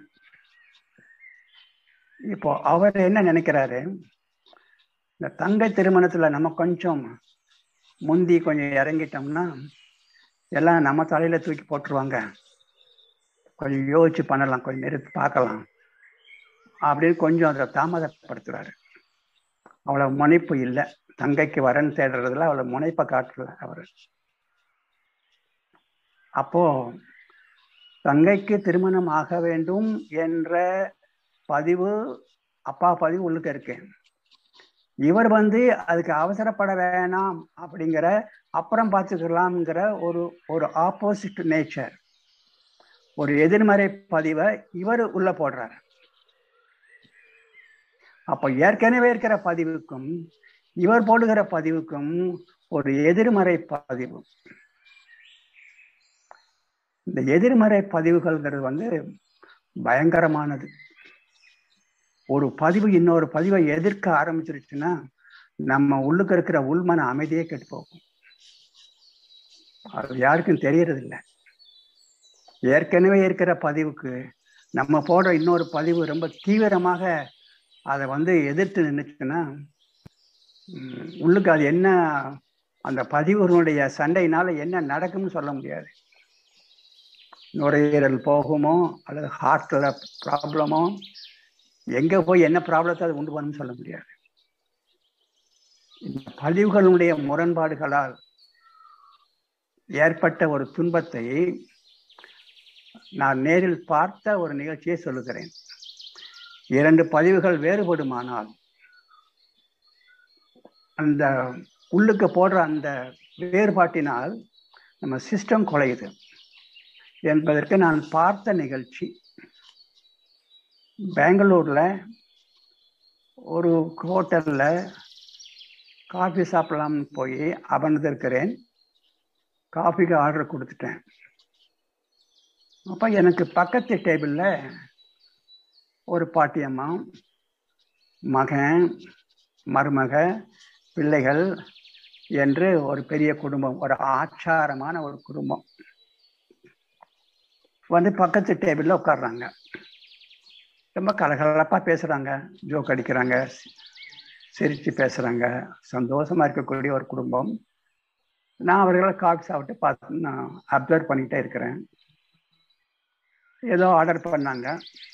இப்போ அவர் என்ன நினைக்கிறாரு இந்த தங்கை திருமணத்துல நம்ம கொஞ்சம் முந்தி கொஞ்சம் இறங்கிட்டோம்னா எல்லாம் நம்ம தலையில தூக்கி போட்டுருவாங்க கொஞ்சம் யோசிச்சு பண்ணலாம் கொஞ்சம் நிறுத்தி பார்க்கலாம் அப்படின்னு கொஞ்சம் அதை தாமதப்படுத்துறாரு அவ்வளவு முனைப்பு இல்லை தங்கைக்கு வரன் தேடுறதுல அவ்வளவு முனைப்பை காட்டல அவர் அப்போ தங்கைக்கு திருமணம் ஆக வேண்டும் என்ற பதிவு அப்பா பதிவு உள்ளுக்க இருக்கு இவர் வந்து அதுக்கு அவசரப்பட வேணாம் அப்படிங்கிற அப்புறம் பார்த்துக்கலாம்ங்கிற ஒரு ஒரு ஆப்போசிட் நேச்சர் ஒரு எதிர்மறை பதிவை இவர் உள்ள போடுறார் அப்போ ஏற்கனவே இருக்கிற பதிவுக்கும் இவர் போடுகிற பதிவுக்கும் ஒரு எதிர்மறை பதிவு இந்த எதிர்மறை பதிவுகள்ங்கிறது வந்து பயங்கரமானது ஒரு பதிவு இன்னொரு பதிவை எதிர்க்க ஆரம்பிச்சிருச்சுன்னா நம்ம உள்ளுக்கு இருக்கிற உள்மன அமைதியே கெட்டு போகும் அது யாருக்கும் தெரியறது இல்லை ஏற்கனவே இருக்கிற பதிவுக்கு நம்ம போடுற இன்னொரு பதிவு ரொம்ப தீவிரமாக அதை வந்து எதிர்த்து நின்றுச்சுன்னா உம், உள்ளுக்கு அது என்ன அந்த பதிவுகளுடைய சண்டையினால என்ன நடக்கும்னு சொல்ல முடியாது நுரையீரல் போகுமோ அல்லது ஹார்ட்ல ப்ராப்ளமோ எங்க போய் என்ன ப்ராப்ளத்தை அது உண்டு பண்ணும்னு சொல்ல முடியாது இந்த பதிவுகளுடைய முரண்பாடுகளால் ஏற்பட்ட ஒரு துன்பத்தை நான் நேரில் பார்த்த ஒரு நிகழ்ச்சியை சொல்லுகிறேன் இரண்டு பதிவுகள் வேறுபடுமானால் அந்த உள்ளுக்கு போடுற அந்த வேறுபாட்டினால் நம்ம சிஸ்டம் குலையுது என்பதற்கு நான் பார்த்த நிகழ்ச்சி பெங்களூர்ல ஒரு ஹோட்டல்ல காஃபி சாப்பிடலாம்னு போய் அமர்ந்திருக்கிறேன் காஃபிக்கு ஆர்டர் கொடுத்துட்டேன் அப்போ எனக்கு பக்கத்து டேபிளில் ஒரு பாட்டியம்மா மகன் மருமக பிள்ளைகள் என்று ஒரு பெரிய குடும்பம் ஒரு ஆச்சாரமான ஒரு குடும்பம் வந்து பக்கத்து டேபிளில் உட்கார்றாங்க ரொம்ப கலகலப்பாக பேசுகிறாங்க ஜோக் அடிக்கிறாங்க சிரித்து பேசுகிறாங்க சந்தோஷமாக இருக்கக்கூடிய ஒரு குடும்பம் நான் அவர்களை காஃபி சாப்பிட்டு பார்த்து நான் அப்சர்வ் பண்ணிக்கிட்டே இருக்கிறேன் ஏதோ ஆர்டர் பண்ணாங்க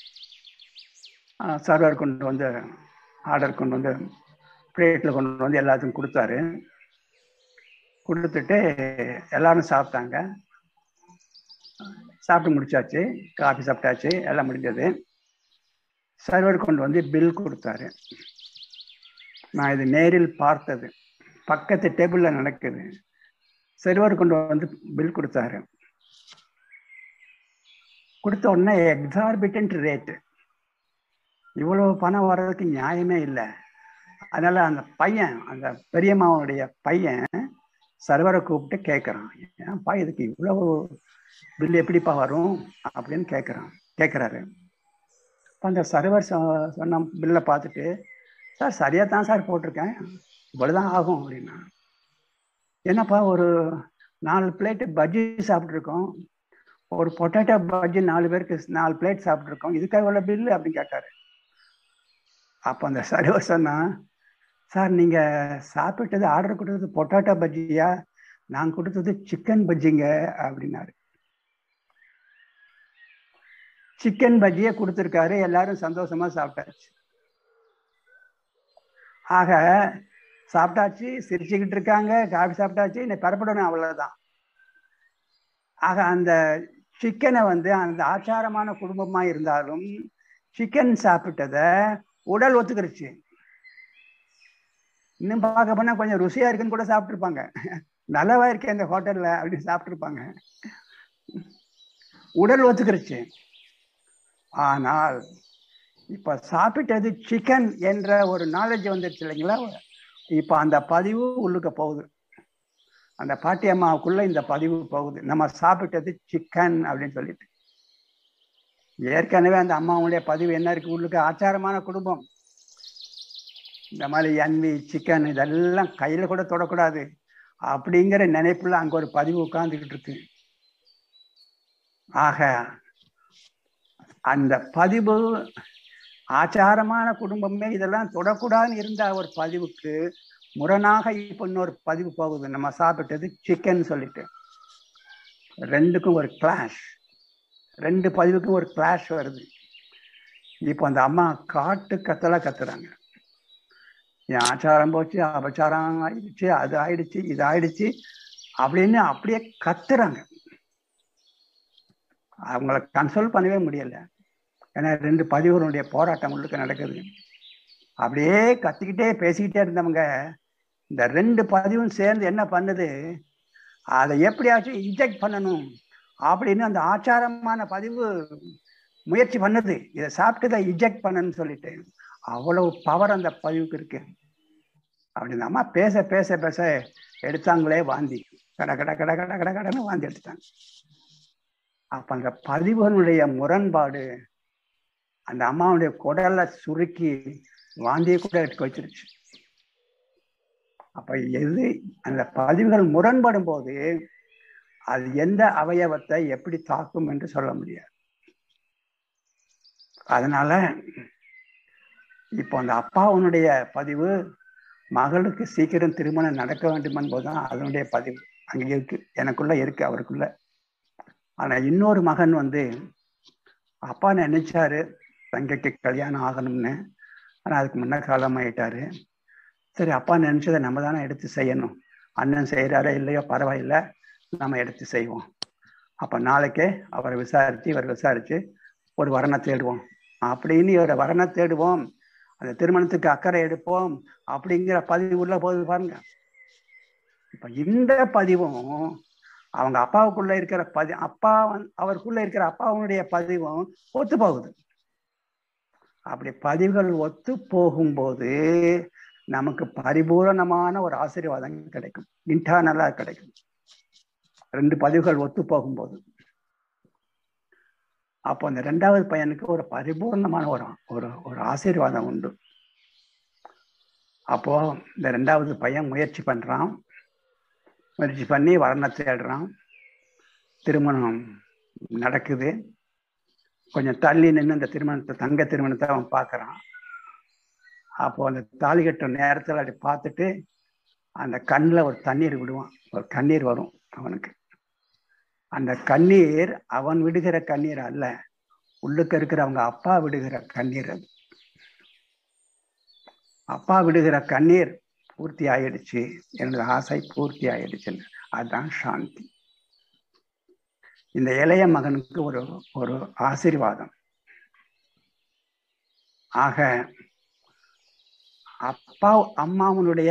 சர்வர் கொண்டு வந்து ஆர்டர் கொண்டு வந்து பிளேட்டில் கொண்டு வந்து எல்லாத்துக்கும் கொடுத்தாரு கொடுத்துட்டு எல்லாரும் சாப்பிட்டாங்க சாப்பிட்டு முடிச்சாச்சு காஃபி சாப்பிட்டாச்சு எல்லாம் முடிஞ்சது சர்வர் கொண்டு வந்து பில் கொடுத்தாரு நான் இது நேரில் பார்த்தது பக்கத்து டேபிளில் நடக்குது சர்வர் கொண்டு வந்து பில் கொடுத்தாரு கொடுத்த உடனே எக்ஸார்பிட்டன்ட் ரேட்டு இவ்வளவு பணம் வர்றதுக்கு நியாயமே இல்லை அதனால அந்த பையன் அந்த பெரியம்மாவனுடைய பையன் சர்வரை கூப்பிட்டு கேட்குறான் ஏன்ப்பா இதுக்கு இவ்வளவு பில் எப்படிப்பா வரும் அப்படின்னு கேட்குறான் கேட்குறாரு அந்த சர்வர் சொ- சொன்ன பில்லை பார்த்துட்டு சார் சரியாக தான் சார் போட்டிருக்கேன் இவ்வளோதான் ஆகும் அப்படின்னா என்னப்பா ஒரு நாலு பிளேட்டு பஜ்ஜி சாப்பிட்ருக்கோம் ஒரு பொட்டேட்டோ பஜ்ஜி நாலு பேருக்கு நாலு பிளேட் சாப்பிட்ருக்கோம் இதுக்காக இவ்வளோ பில்லு அப்படின்னு கேட்டாரு அப்போ அந்த சர்வர் சொன்னா சார் நீங்கள் சாப்பிட்டது ஆர்டர் கொடுத்தது பொட்டேட்டோ பஜ்ஜியா நான் கொடுத்தது சிக்கன் பஜ்ஜிங்க அப்படின்னாரு சிக்கன் பஜ்ஜியை கொடுத்துருக்காரு எல்லாரும் சந்தோஷமா சாப்பிட்டாச்சு ஆக சாப்பிட்டாச்சு சிரிச்சுக்கிட்டு இருக்காங்க காஃபி சாப்பிட்டாச்சு இன்னைக்கு பரப்படணும் அவ்வளவுதான் ஆக அந்த சிக்கனை வந்து அந்த ஆச்சாரமான குடும்பமா இருந்தாலும் சிக்கன் சாப்பிட்டத உடல் ஒத்துக்கிருச்சு இன்னும் பார்க்க போனா கொஞ்சம் ருசியா இருக்குன்னு கூட சாப்பிட்டுருப்பாங்க நல்லவா இருக்கே இந்த ஹோட்டல்ல அப்படின்னு சாப்பிட்டுருப்பாங்க உடல் ஒத்துக்கிருச்சு ஆனால் இப்ப சாப்பிட்டது சிக்கன் என்ற ஒரு நாலேஜ் வந்துருச்சு இல்லைங்களா இப்ப அந்த பதிவு உள்ளுக்க போகுது அந்த பாட்டி அம்மாவுக்குள்ள இந்த பதிவு போகுது நம்ம சாப்பிட்டது சிக்கன் அப்படின்னு சொல்லிட்டு ஏற்கனவே அந்த அம்மாவுடைய பதிவு என்ன இருக்கு உள்ளுக்கு ஆச்சாரமான குடும்பம் இந்த மாதிரி என்வி சிக்கன் இதெல்லாம் கையில கூட தொடக்கூடாது அப்படிங்கிற நினைப்புல அங்க ஒரு பதிவு உட்கார்ந்துக்கிட்டு இருக்கு ஆக அந்த பதிவு ஆச்சாரமான குடும்பமே இதெல்லாம் தொடக்கூடாதுன்னு இருந்த ஒரு பதிவுக்கு முரணாக இப்போ இன்னொரு பதிவு போகுது நம்ம சாப்பிட்டது சிக்கன் சொல்லிட்டு ரெண்டுக்கும் ஒரு கிளாஷ் ரெண்டு பதிவுக்கும் ஒரு கிளாஷ் வருது இப்போ அந்த அம்மா காட்டு கத்தலா கத்துறாங்க என் ஆச்சாரம் போச்சு அபச்சாரம் ஆயிடுச்சு அது ஆயிடுச்சு இது ஆயிடுச்சு அப்படின்னு அப்படியே கத்துறாங்க அவங்கள கன்சோல் பண்ணவே முடியல ஏன்னா ரெண்டு பதிவுகளுடைய போராட்டம் உள்ளுக்கு நடக்குது அப்படியே கத்திக்கிட்டே பேசிக்கிட்டே இருந்தவங்க இந்த ரெண்டு பதிவும் சேர்ந்து என்ன பண்ணுது அதை எப்படியாச்சும் இஜெக்ட் பண்ணணும் அப்படின்னு அந்த ஆச்சாரமான பதிவு முயற்சி பண்ணுது இதை சாப்பிட்டு தான் இஜெக்ட் பண்ணணும்னு சொல்லிட்டு அவ்வளவு பவர் அந்த பதிவுக்கு இருக்கு அப்படின்னு அம்மா பேச பேச பேச எடுத்தாங்களே வாந்தி கட கட கட கட கட கடன்னு வாந்தி எடுத்தாங்க அப்ப அந்த பதிவுகளுடைய முரண்பாடு அந்த அம்மாவுடைய குடலை சுருக்கி வாந்தியை கூட எடுக்க வச்சிருச்சு அப்ப எது அந்த பதிவுகள் முரண்படும் போது அது எந்த அவயவத்தை எப்படி தாக்கும் என்று சொல்ல முடியாது அதனால இப்போ அந்த அப்பாவுனுடைய பதிவு மகளுக்கு சீக்கிரம் திருமணம் நடக்க வேண்டும் என்பதுதான் அதனுடைய பதிவு அங்க இருக்கு எனக்குள்ள இருக்கு அவருக்குள்ள ஆனா இன்னொரு மகன் வந்து அப்பா நினைச்சாரு தங்கைக்கு கல்யாணம் ஆகணும்னு ஆனா அதுக்கு முன்ன காலம் ஆயிட்டாரு சரி அப்பா நினைச்சதை நம்ம தானே எடுத்து செய்யணும் அண்ணன் செய்யறாரோ இல்லையோ பரவாயில்ல நம்ம எடுத்து செய்வோம் அப்ப நாளைக்கே அவரை விசாரிச்சு இவர் விசாரிச்சு ஒரு வரணை தேடுவோம் அப்படின்னு இவரை வரணை தேடுவோம் அந்த திருமணத்துக்கு அக்கறை எடுப்போம் அப்படிங்கிற பதிவு உள்ள போது பாருங்க இப்ப இந்த பதிவும் அவங்க அப்பாவுக்குள்ள இருக்கிற பதி அப்பா வந்து அவருக்குள்ள இருக்கிற அப்பாவுடைய பதிவும் ஒத்து போகுது அப்படி பதிவுகள் ஒத்து போகும்போது நமக்கு பரிபூரணமான ஒரு ஆசீர்வாதம் கிடைக்கும் இன்டர்னலா கிடைக்கும் ரெண்டு பதிவுகள் ஒத்து போகும்போது அப்போ அந்த ரெண்டாவது பையனுக்கு ஒரு பரிபூர்ணமான ஒரு ஒரு ஒரு ஆசீர்வாதம் உண்டு அப்போ இந்த ரெண்டாவது பையன் முயற்சி பண்றான் முயற்சி பண்ணி வரணை தேடுறான் திருமணம் நடக்குது கொஞ்சம் தள்ளி நின்று இந்த திருமணத்தை தங்க திருமணத்தை அவன் பார்க்கறான் அப்போ அந்த தாலி கட்டுற நேரத்தில் அப்படி பார்த்துட்டு அந்த கண்ணில் ஒரு தண்ணீர் விடுவான் ஒரு கண்ணீர் வரும் அவனுக்கு அந்த கண்ணீர் அவன் விடுகிற கண்ணீர் அல்ல உள்ளுக்க இருக்கிற அவங்க அப்பா விடுகிற கண்ணீர் அது அப்பா விடுகிற கண்ணீர் பூர்த்தி ஆயிடுச்சு எனது ஆசை பூர்த்தி ஆயிடுச்சுன்னு அதுதான் சாந்தி இந்த இளைய மகனுக்கு ஒரு ஒரு ஆசீர்வாதம் ஆக அப்பா அம்மாவனுடைய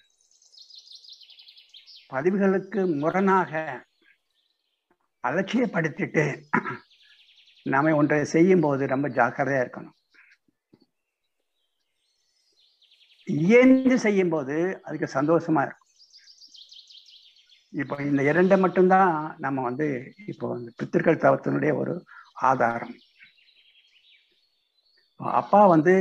பதிவுகளுக்கு முரணாக அலட்சியப்படுத்திட்டு நாம ஒன்றை செய்யும் போது ரொம்ப ஜாக்கிரதையா இருக்கணும் இயந்து செய்யும் போது அதுக்கு சந்தோஷமா இருக்கும் இப்போ இந்த இரண்டை மட்டும்தான் நம்ம வந்து இப்போ இந்த பித்திருக்கள் தவத்தினுடைய ஒரு ஆதாரம் அப்பா வந்து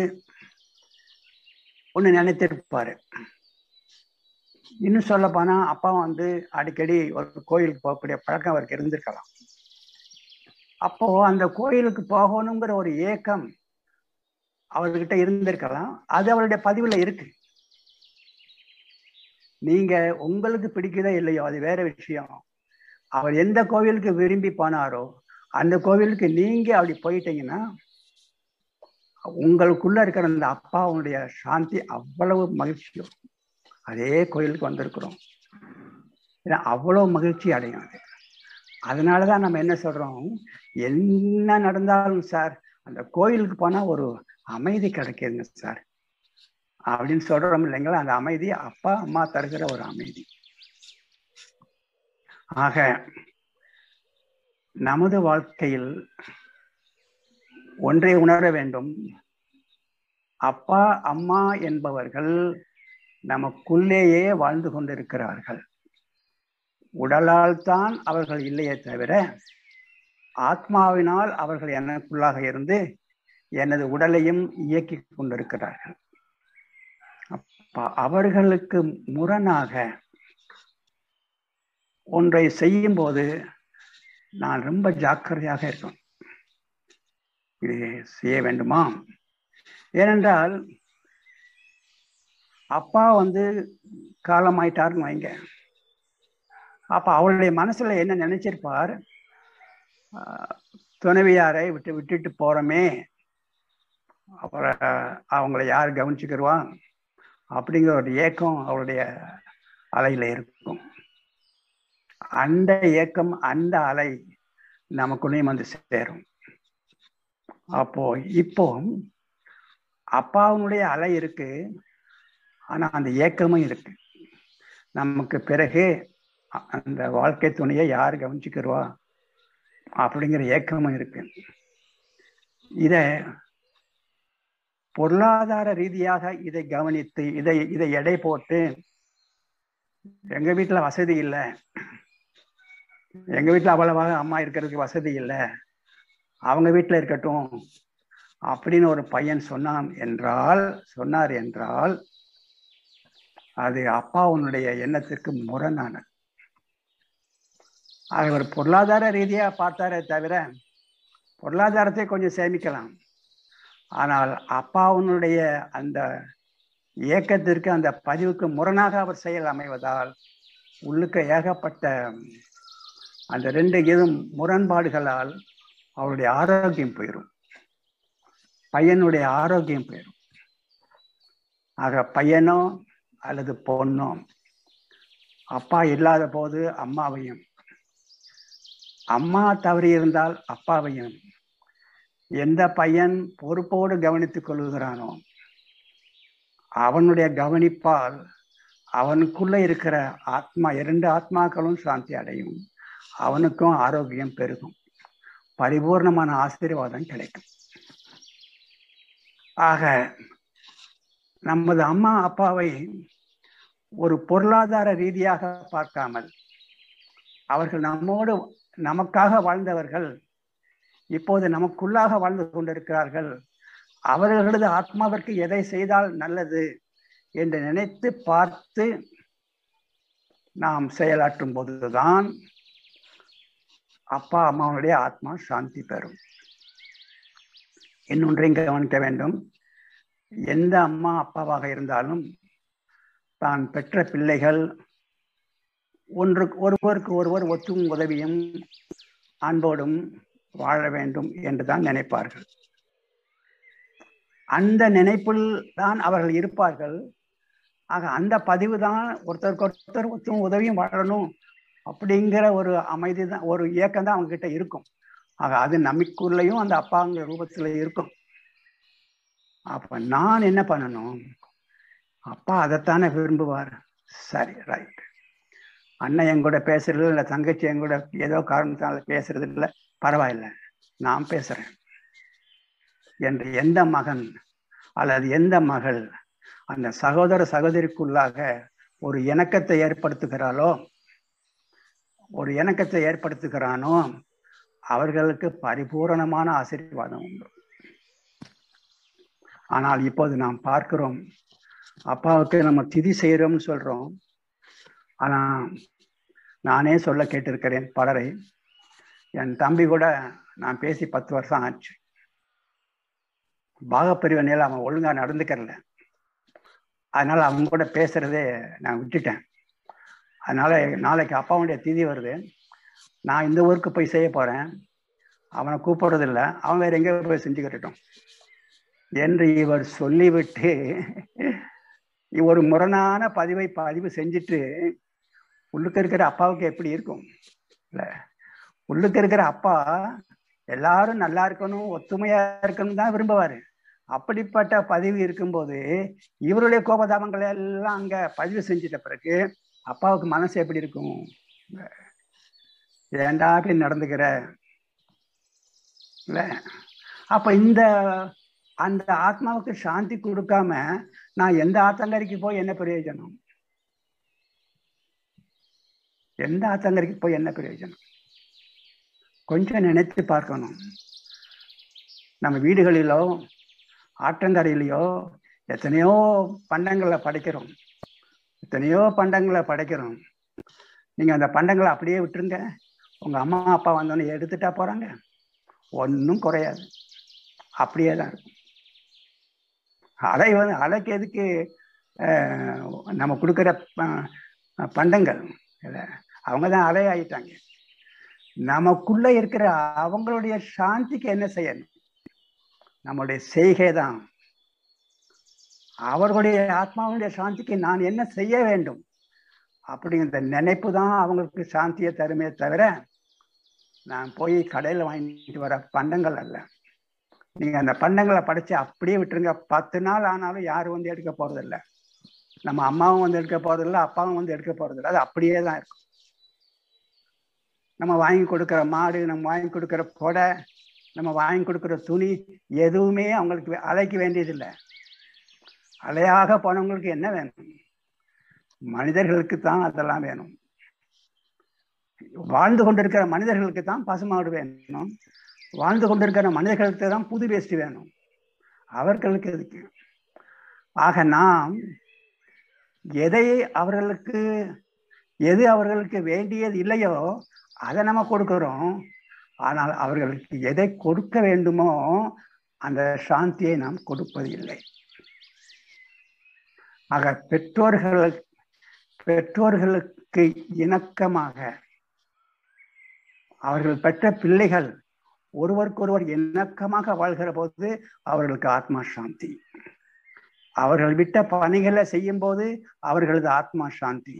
ஒன்று நினைத்திருப்பாரு இன்னும் சொல்ல போனா அப்பா வந்து அடிக்கடி ஒரு கோயிலுக்கு போகக்கூடிய பழக்கம் அவருக்கு இருந்திருக்கலாம் அப்போ அந்த கோயிலுக்கு போகணுங்கிற ஒரு ஏக்கம் அவர்கிட்ட இருந்திருக்கலாம் அது அவருடைய பதிவுல இருக்கு நீங்க உங்களுக்கு பிடிக்குதோ இல்லையோ அது வேற விஷயம் அவர் எந்த கோவிலுக்கு விரும்பி போனாரோ அந்த கோவிலுக்கு நீங்க அப்படி போயிட்டீங்கன்னா உங்களுக்குள்ள இருக்கிற அந்த அப்பாவுடைய சாந்தி அவ்வளவு மகிழ்ச்சி அதே கோயிலுக்கு வந்திருக்கிறோம் ஏன்னா அவ்வளவு மகிழ்ச்சி அடையும் அது அதனாலதான் நம்ம என்ன சொல்றோம் என்ன நடந்தாலும் சார் அந்த கோயிலுக்கு போனா ஒரு அமைதி கிடைக்குதுங்க சார் அப்படின்னு சொல்றோம் இல்லைங்களா அந்த அமைதி அப்பா அம்மா தருகிற ஒரு அமைதி ஆக நமது வாழ்க்கையில் ஒன்றை உணர வேண்டும் அப்பா அம்மா என்பவர்கள் நமக்குள்ளேயே வாழ்ந்து கொண்டிருக்கிறார்கள் உடலால் தான் அவர்கள் இல்லையே தவிர ஆத்மாவினால் அவர்கள் எனக்குள்ளாக இருந்து எனது உடலையும் இயக்கி கொண்டிருக்கிறார்கள் அப்ப அவர்களுக்கு முரணாக ஒன்றை செய்யும் போது நான் ரொம்ப ஜாக்கிரதையாக இருக்கேன் இது செய்ய வேண்டுமா ஏனென்றால் அப்பா வந்து காலமாயிட்டாருன்னு வைங்க அப்ப அவருடைய மனசுல என்ன நினைச்சிருப்பார் ஆஹ் துணைவியாரை விட்டு விட்டுட்டு போறோமே அவரை அவங்கள யார் கவனிச்சுக்கிடுவா அப்படிங்கிற ஒரு ஏக்கம் அவருடைய அலையில இருக்கும் அந்த ஏக்கம் அந்த அலை நமக்குள்ளேயும் வந்து சேரும் அப்போ இப்போ அப்பாவுடைய அலை இருக்கு ஆனா அந்த ஏக்கமும் இருக்கு நமக்கு பிறகு அ- அந்த வாழ்க்கை துணையை யார் கவனிச்சுக்கிடுவா அப்படிங்கிற ஏக்கமும் இருக்கு இத பொருளாதார ரீதியாக இதை கவனித்து இதை இதை எடை போட்டு எங்க வீட்டுல வசதி இல்லை எங்க வீட்டுல அவ்வளவாக அம்மா இருக்கிறதுக்கு வசதி இல்லை அவங்க வீட்டுல இருக்கட்டும் அப்படின்னு ஒரு பையன் சொன்னான் என்றால் சொன்னார் என்றால் அது அப்பாவுனுடைய எண்ணத்திற்கு முரணானது அவர் பொருளாதார ரீதியா பார்த்தாரே தவிர பொருளாதாரத்தை கொஞ்சம் சேமிக்கலாம் ஆனால் அப்பாவுனுடைய அந்த இயக்கத்திற்கு அந்த பதிவுக்கு முரணாக அவர் செயல் அமைவதால் உள்ளுக்க ஏகப்பட்ட அந்த ரெண்டு இதும் முரண்பாடுகளால் அவருடைய ஆரோக்கியம் போயிடும் பையனுடைய ஆரோக்கியம் போயிடும் ஆக பையனோ அல்லது பொண்ணோ அப்பா இல்லாத போது அம்மாவையும் அம்மா தவறி இருந்தால் அப்பாவையும் எந்த பையன் பொறுப்போடு கவனித்துக் கொள்கிறானோ அவனுடைய கவனிப்பால் அவனுக்குள்ள இருக்கிற ஆத்மா இரண்டு ஆத்மாக்களும் சாந்தி அடையும் அவனுக்கும் ஆரோக்கியம் பெருகும் பரிபூர்ணமான ஆசீர்வாதம் கிடைக்கும் ஆக நமது அம்மா அப்பாவை ஒரு பொருளாதார ரீதியாக பார்க்காமல் அவர்கள் நம்மோடு நமக்காக வாழ்ந்தவர்கள் இப்போது நமக்குள்ளாக வாழ்ந்து கொண்டிருக்கிறார்கள் அவர்களது ஆத்மாவிற்கு எதை செய்தால் நல்லது என்று நினைத்து பார்த்து நாம் செயலாற்றும் போதுதான் அப்பா அம்மாவுடைய ஆத்மா சாந்தி பெறும் இன்னொன்றையும் கவனிக்க வேண்டும் எந்த அம்மா அப்பாவாக இருந்தாலும் தான் பெற்ற பிள்ளைகள் ஒன்று ஒருவருக்கு ஒருவர் ஒத்தும் உதவியும் அன்போடும் வாழ வேண்டும் என்றுதான் நினைப்பார்கள் அந்த நினைப்பில் தான் அவர்கள் இருப்பார்கள் ஆக அந்த பதிவு தான் ஒருத்தருக்கு ஒருத்தர் ஒத்தும் உதவியும் வாழணும் அப்படிங்கிற ஒரு அமைதி தான் ஒரு இயக்கம் தான் அவங்க கிட்ட இருக்கும் ஆக அது நமக்குள்ளேயும் அந்த அப்பாங்கிற ரூபத்துல இருக்கும் அப்ப நான் என்ன பண்ணணும் அப்பா அதைத்தானே விரும்புவார் சரி ரைட் அண்ணன் என் கூட பேசுறது இல்லை தங்கச்சி என் கூட ஏதோ காரணத்தால பேசுறது இல்லை பரவாயில்ல நான் பேசுறேன் என்று எந்த மகன் அல்லது எந்த மகள் அந்த சகோதர சகோதரிக்குள்ளாக ஒரு இணக்கத்தை ஏற்படுத்துகிறாளோ ஒரு இணக்கத்தை ஏற்படுத்துகிறானோ அவர்களுக்கு பரிபூரணமான ஆசீர்வாதம் உண்டு ஆனால் இப்போது நாம் பார்க்கிறோம் அப்பாவுக்கு நம்ம திதி செய்கிறோம்னு சொல்றோம் ஆனா நானே சொல்ல கேட்டிருக்கிறேன் பலரை என் தம்பி கூட நான் பேசி பத்து வருஷம் ஆச்சு பாகப்பிரிவினையில் அவன் ஒழுங்கா நடந்துக்கிறல அதனால அவங்க கூட பேசுறதே நான் விட்டுட்டேன் அதனால நாளைக்கு அப்பாவுடைய திதி வருது நான் இந்த ஊருக்கு போய் செய்ய போறேன் அவனை கூப்பிடுறது இல்லை அவன் வேற எங்கே போய் செஞ்சுக்கிட்டோம் என்று இவர் சொல்லிவிட்டு ஒரு முரணான பதிவை பதிவு செஞ்சுட்டு உள்ளுக்க இருக்கிற அப்பாவுக்கு எப்படி இருக்கும் இல்ல உள்ளுக்க இருக்கிற அப்பா எல்லாரும் நல்லா இருக்கணும் ஒத்துமையா இருக்கணும் தான் விரும்புவாரு அப்படிப்பட்ட பதிவு இருக்கும்போது இவருடைய கோபதாபங்களை எல்லாம் அங்க பதிவு செஞ்சிட்ட பிறகு அப்பாவுக்கு மனசு எப்படி இருக்கும் ஏண்டா அப்படி நடந்துக்கிற இல்ல அப்ப இந்த அந்த ஆத்மாவுக்கு சாந்தி கொடுக்காம நான் எந்த ஆத்தங்கரைக்கு போய் என்ன பிரயோஜனம் எந்த ஆத்தங்கரைக்கு போய் என்ன பிரயோஜனம் கொஞ்சம் நினைத்து பார்க்கணும் நம்ம வீடுகளிலோ ஆற்றங்கரையிலையோ எத்தனையோ பண்டங்களை படைக்கிறோம் எத்தனையோ பண்டங்களை படைக்கிறோம் நீங்க அந்த பண்டங்களை அப்படியே விட்டுருங்க உங்க அம்மா அப்பா வந்தோடனே எடுத்துட்டா போறாங்க ஒன்றும் குறையாது அப்படியே தான் இருக்கும் அலை வந்து அலைக்கு எதுக்கு அஹ், நம்ம கொடுக்குற ப- பண்டங்கள் இல்லை அவங்க தான் அலை ஆயிட்டாங்க நமக்குள்ள இருக்கிற அவங்களுடைய சாந்திக்கு என்ன செய்யணும் நம்மளுடைய செய்கை தான் அவர்களுடைய ஆத்மாவுடைய சாந்திக்கு நான் என்ன செய்ய வேண்டும் அப்படிங்கிற நினைப்பு தான் அவங்களுக்கு சாந்தியை தருமே தவிர நான் போய் கடையில் வாங்கிட்டு வர பண்டங்கள் அல்ல நீங்க அந்த பண்டங்களை படிச்சு அப்படியே விட்டுருங்க பத்து நாள் ஆனாலும் யாரும் வந்து எடுக்க போறதில்ல நம்ம அம்மாவும் வந்து எடுக்க போறதில்ல அப்பாவும் வந்து எடுக்க போறதில்ல அது அப்படியே தான் இருக்கும் நம்ம வாங்கி கொடுக்குற மாடு நம்ம வாங்கி கொடுக்குற கொடை நம்ம வாங்கி கொடுக்குற துணி எதுவுமே அவங்களுக்கு வே- அலைக்க வேண்டியதில்லை அலையாக போனவங்களுக்கு என்ன வேணும் மனிதர்களுக்கு தான் அதெல்லாம் வேணும் வாழ்ந்து கொண்டிருக்கிற மனிதர்களுக்கு தான் பசுமாடு வேணும் வாழ்ந்து கொண்டிருக்கிற மனிதர்களுக்கு தான் புது வேஷ்டி வேணும் அவர்களுக்கு எதுக்கு ஆக நாம் எதை அவர்களுக்கு எது அவர்களுக்கு வேண்டியது இல்லையோ அதை நம்ம கொடுக்கிறோம் ஆனால் அவர்களுக்கு எதை கொடுக்க வேண்டுமோ அந்த சாந்தியை நாம் கொடுப்பது இல்லை ஆக பெற்றோர்களுக்கு பெற்றோர்களுக்கு இணக்கமாக அவர்கள் பெற்ற பிள்ளைகள் ஒருவருக்கொருவர் இணக்கமாக வாழ்கிற போது அவர்களுக்கு ஆத்மா சாந்தி அவர்கள் விட்ட பணிகளை செய்யும் போது அவர்களது ஆத்மா சாந்தி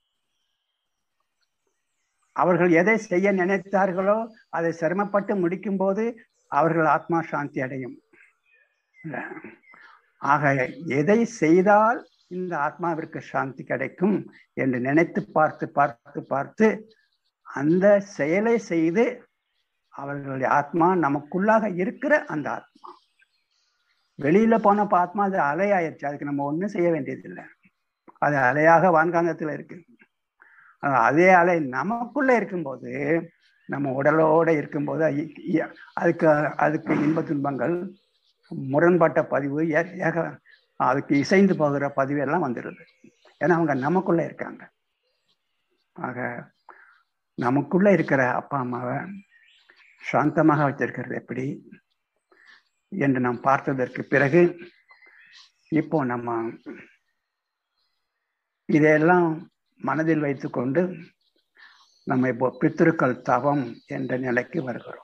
அவர்கள் எதை செய்ய நினைத்தார்களோ அதை சிரமப்பட்டு முடிக்கும் போது அவர்கள் ஆத்மா சாந்தி அடையும் இல்ல? ஆக எதை செய்தால் இந்த ஆத்மாவிற்கு சாந்தி கிடைக்கும் என்று நினைத்து பார்த்து பார்த்து பார்த்து அந்த செயலை செய்து அவர்களுடைய ஆத்மா நமக்குள்ளாக இருக்கிற அந்த ஆத்மா வெளியில போனப்ப ஆத்மா அது அலையாயிருச்சு அதுக்கு நம்ம ஒண்ணும் செய்ய வேண்டியதில்லை அது அலையாக வான்காந்தத்துல இருக்கு ஆனா அதே அலை நமக்குள்ள இருக்கும்போது நம்ம உடலோட இருக்கும்போது ஐ- ஐ- அதுக்கு அதுக்கு இன்ப துன்பங்கள் முரண்பட்ட பதிவு ஏ- ஏக அதுக்கு இசைந்து போகிற பதிவு எல்லாம் வந்துடுது ஏன்னா அவங்க நமக்குள்ள இருக்காங்க ஆக நமக்குள்ள இருக்கிற அப்பா அம்மாவை சாந்தமாக வச்சிருக்கிறது எப்படி என்று நாம் பார்த்ததற்கு பிறகு இப்போ நம்ம இதையெல்லாம் மனதில் வைத்துக்கொண்டு நம்ம இப்போ பித்திருக்கள் தவம் என்ற நிலைக்கு வருகிறோம்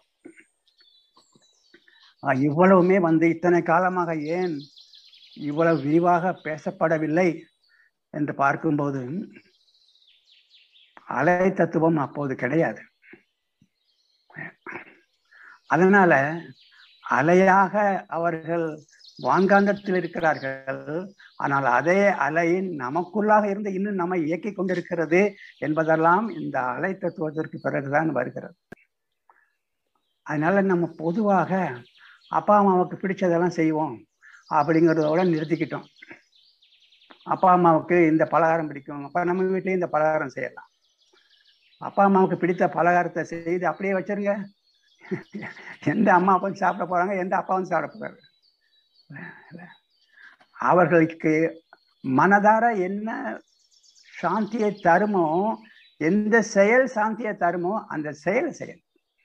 ஆஹ் இவ்வளவுமே வந்து இத்தனை காலமாக ஏன் இவ்வளவு விரிவாக பேசப்படவில்லை என்று பார்க்கும்போது அலை தத்துவம் அப்போது கிடையாது அதனால அலையாக அவர்கள் வான்காந்தத்தில் இருக்கிறார்கள் ஆனால் அதே அலை நமக்குள்ளாக இருந்து இன்னும் நம்மை இயக்கி கொண்டிருக்கிறது என்பதெல்லாம் இந்த அலை தத்துவத்திற்கு பிறகுதான் வருகிறது அதனால நம்ம பொதுவாக அப்பா அம்மாவுக்கு பிடிச்சதெல்லாம் செய்வோம் அப்படிங்கிறதோட நிறுத்திக்கிட்டோம் அப்பா அம்மாவுக்கு இந்த பலகாரம் பிடிக்கும் அப்ப நம்ம வீட்லயும் இந்த பலகாரம் செய்யலாம் அப்பா அம்மாவுக்கு பிடித்த பலகாரத்தை செய்து அப்படியே வச்சிருங்க எந்த அம்மா அப்பா சாப்பிட போறாங்க எந்த அப்பாவும் சாப்பிட போறாரு அவர்களுக்கு மனதார என்ன சாந்தியை தருமோ எந்த செயல் சாந்தியை தருமோ அந்த செயல் செயல்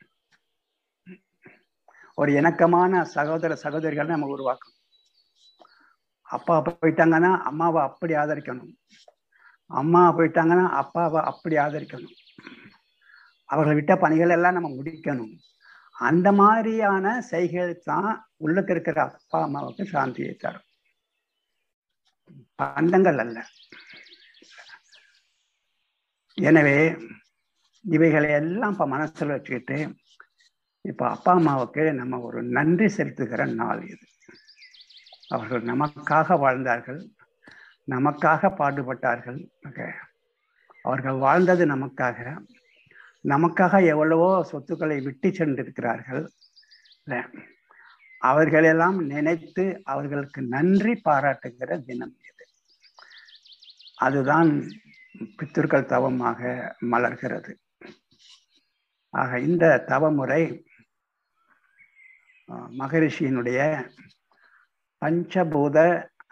ஒரு இணக்கமான சகோதர சகோதரிகளை நம்ம உருவாக்கணும் அப்பா போயிட்டாங்கன்னா அம்மாவை அப்படி ஆதரிக்கணும் அம்மா போயிட்டாங்கன்னா அப்பாவை அப்படி ஆதரிக்கணும் அவர்கள் விட்ட பணிகள் எல்லாம் நம்ம முடிக்கணும் அந்த மாதிரியான செய்கள் தான் உள்ளுக்கு இருக்கிற அப்பா அம்மாவுக்கு சாந்தியை தரும் பந்தங்கள் அல்ல எனவே இவைகளை எல்லாம் இப்ப மனசுல வச்சுக்கிட்டு இப்ப அப்பா அம்மாவுக்கு நம்ம ஒரு நன்றி செலுத்துகிற நாள் இது அவர்கள் நமக்காக வாழ்ந்தார்கள் நமக்காக பாடுபட்டார்கள் Okay. அவர்கள் வாழ்ந்தது நமக்காக நமக்காக எவ்வளவோ சொத்துக்களை விட்டு சென்றிருக்கிறார்கள் இல்ல? அவர்களெல்லாம் நினைத்து அவர்களுக்கு நன்றி பாராட்டுகிற தினம் இது அதுதான் பித்தர்கள் தவமாக மலர்கிறது ஆக இந்த தவமுறை அஹ், மகரிஷியினுடைய பஞ்சபூத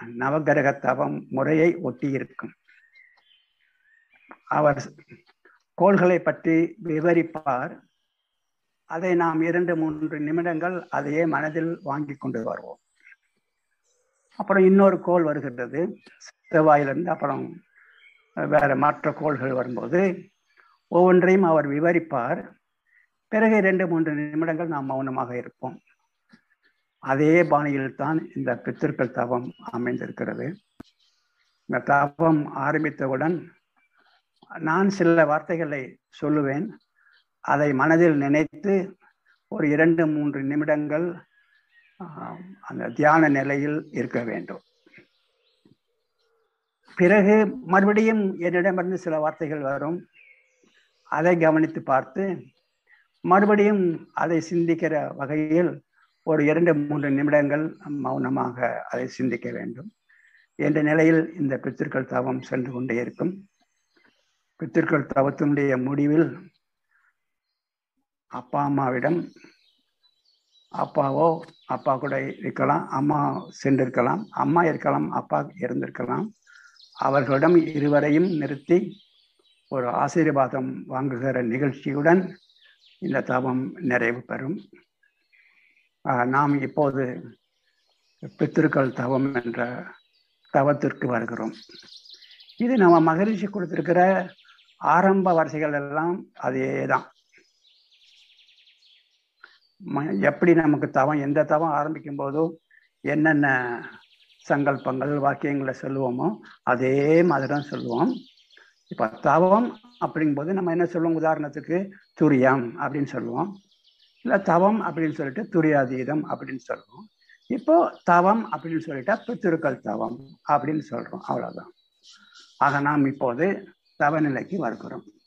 நவகிரக தவம் முறையை ஒட்டி இருக்கும் அவர் கோள்களை பற்றி விவரிப்பார் அதை நாம் இரண்டு மூன்று நிமிடங்கள் அதையே மனதில் வாங்கி கொண்டு வருவோம் அப்புறம் இன்னொரு கோள் வருகிறது செவ்வாயிலிருந்து அப்புறம் வேற மற்ற கோள்கள் வரும்போது ஒவ்வொன்றையும் அவர் விவரிப்பார் பிறகு இரண்டு மூன்று நிமிடங்கள் நாம் மௌனமாக இருப்போம் அதே பாணியில் தான் இந்த பித்திருக்கள் தவம் அமைந்திருக்கிறது இந்த தவம் ஆரம்பித்தவுடன் நான் சில வார்த்தைகளை சொல்லுவேன் அதை மனதில் நினைத்து ஒரு இரண்டு மூன்று நிமிடங்கள் ஆஹ், அந்த தியான நிலையில் இருக்க வேண்டும் பிறகு மறுபடியும் என்னிடமிருந்து சில வார்த்தைகள் வரும் அதை கவனித்து பார்த்து மறுபடியும் அதை சிந்திக்கிற வகையில் ஒரு இரண்டு மூன்று நிமிடங்கள் மௌனமாக அதை சிந்திக்க வேண்டும் என்ற நிலையில் இந்த பித்திருக்கள் தவம் சென்று கொண்டே இருக்கும் பித்திருக்கள் தவத்தினுடைய முடிவில் அப்பா அம்மாவிடம் அப்பாவோ அப்பா கூட இருக்கலாம் அம்மா சென்றிருக்கலாம் அம்மா இருக்கலாம் அப்பா இருந்திருக்கலாம் அவர்களிடம் இருவரையும் நிறுத்தி ஒரு ஆசீர்வாதம் வாங்குகிற நிகழ்ச்சியுடன் இந்த தவம் நிறைவு பெறும் ஆஹ் நாம் இப்போது பித்திருக்கள் தவம் என்ற தவத்திற்கு வருகிறோம் இது நம்ம மகரிஷி கொடுத்திருக்கிற ஆரம்ப வரிசைகள் எல்லாம் அதே தான் ம- எப்படி நமக்கு தவம் எந்த தவம் ஆரம்பிக்கும் போதோ என்னென்ன சங்கல்பங்கள் வாக்கியங்களை சொல்லுவோமோ அதே மாதிரி தான் சொல்லுவோம் இப்போ தவம் அப்படிங்கும்போது நம்ம என்ன சொல்லுவோம் உதாரணத்துக்கு துரியம் அப்படின்னு சொல்லுவோம் இல்லை தவம் அப்படின்னு சொல்லிட்டு துரியாதீதம் அப்படின்னு சொல்லுவோம் இப்போ தவம் அப்படின்னு சொல்லிட்டா பித்திருக்கள் தவம் அப்படின்னு சொல்றோம் அவ்வளவுதான் ஆக நாம் இப்போது தவநிலைக்கு வருகிறோம்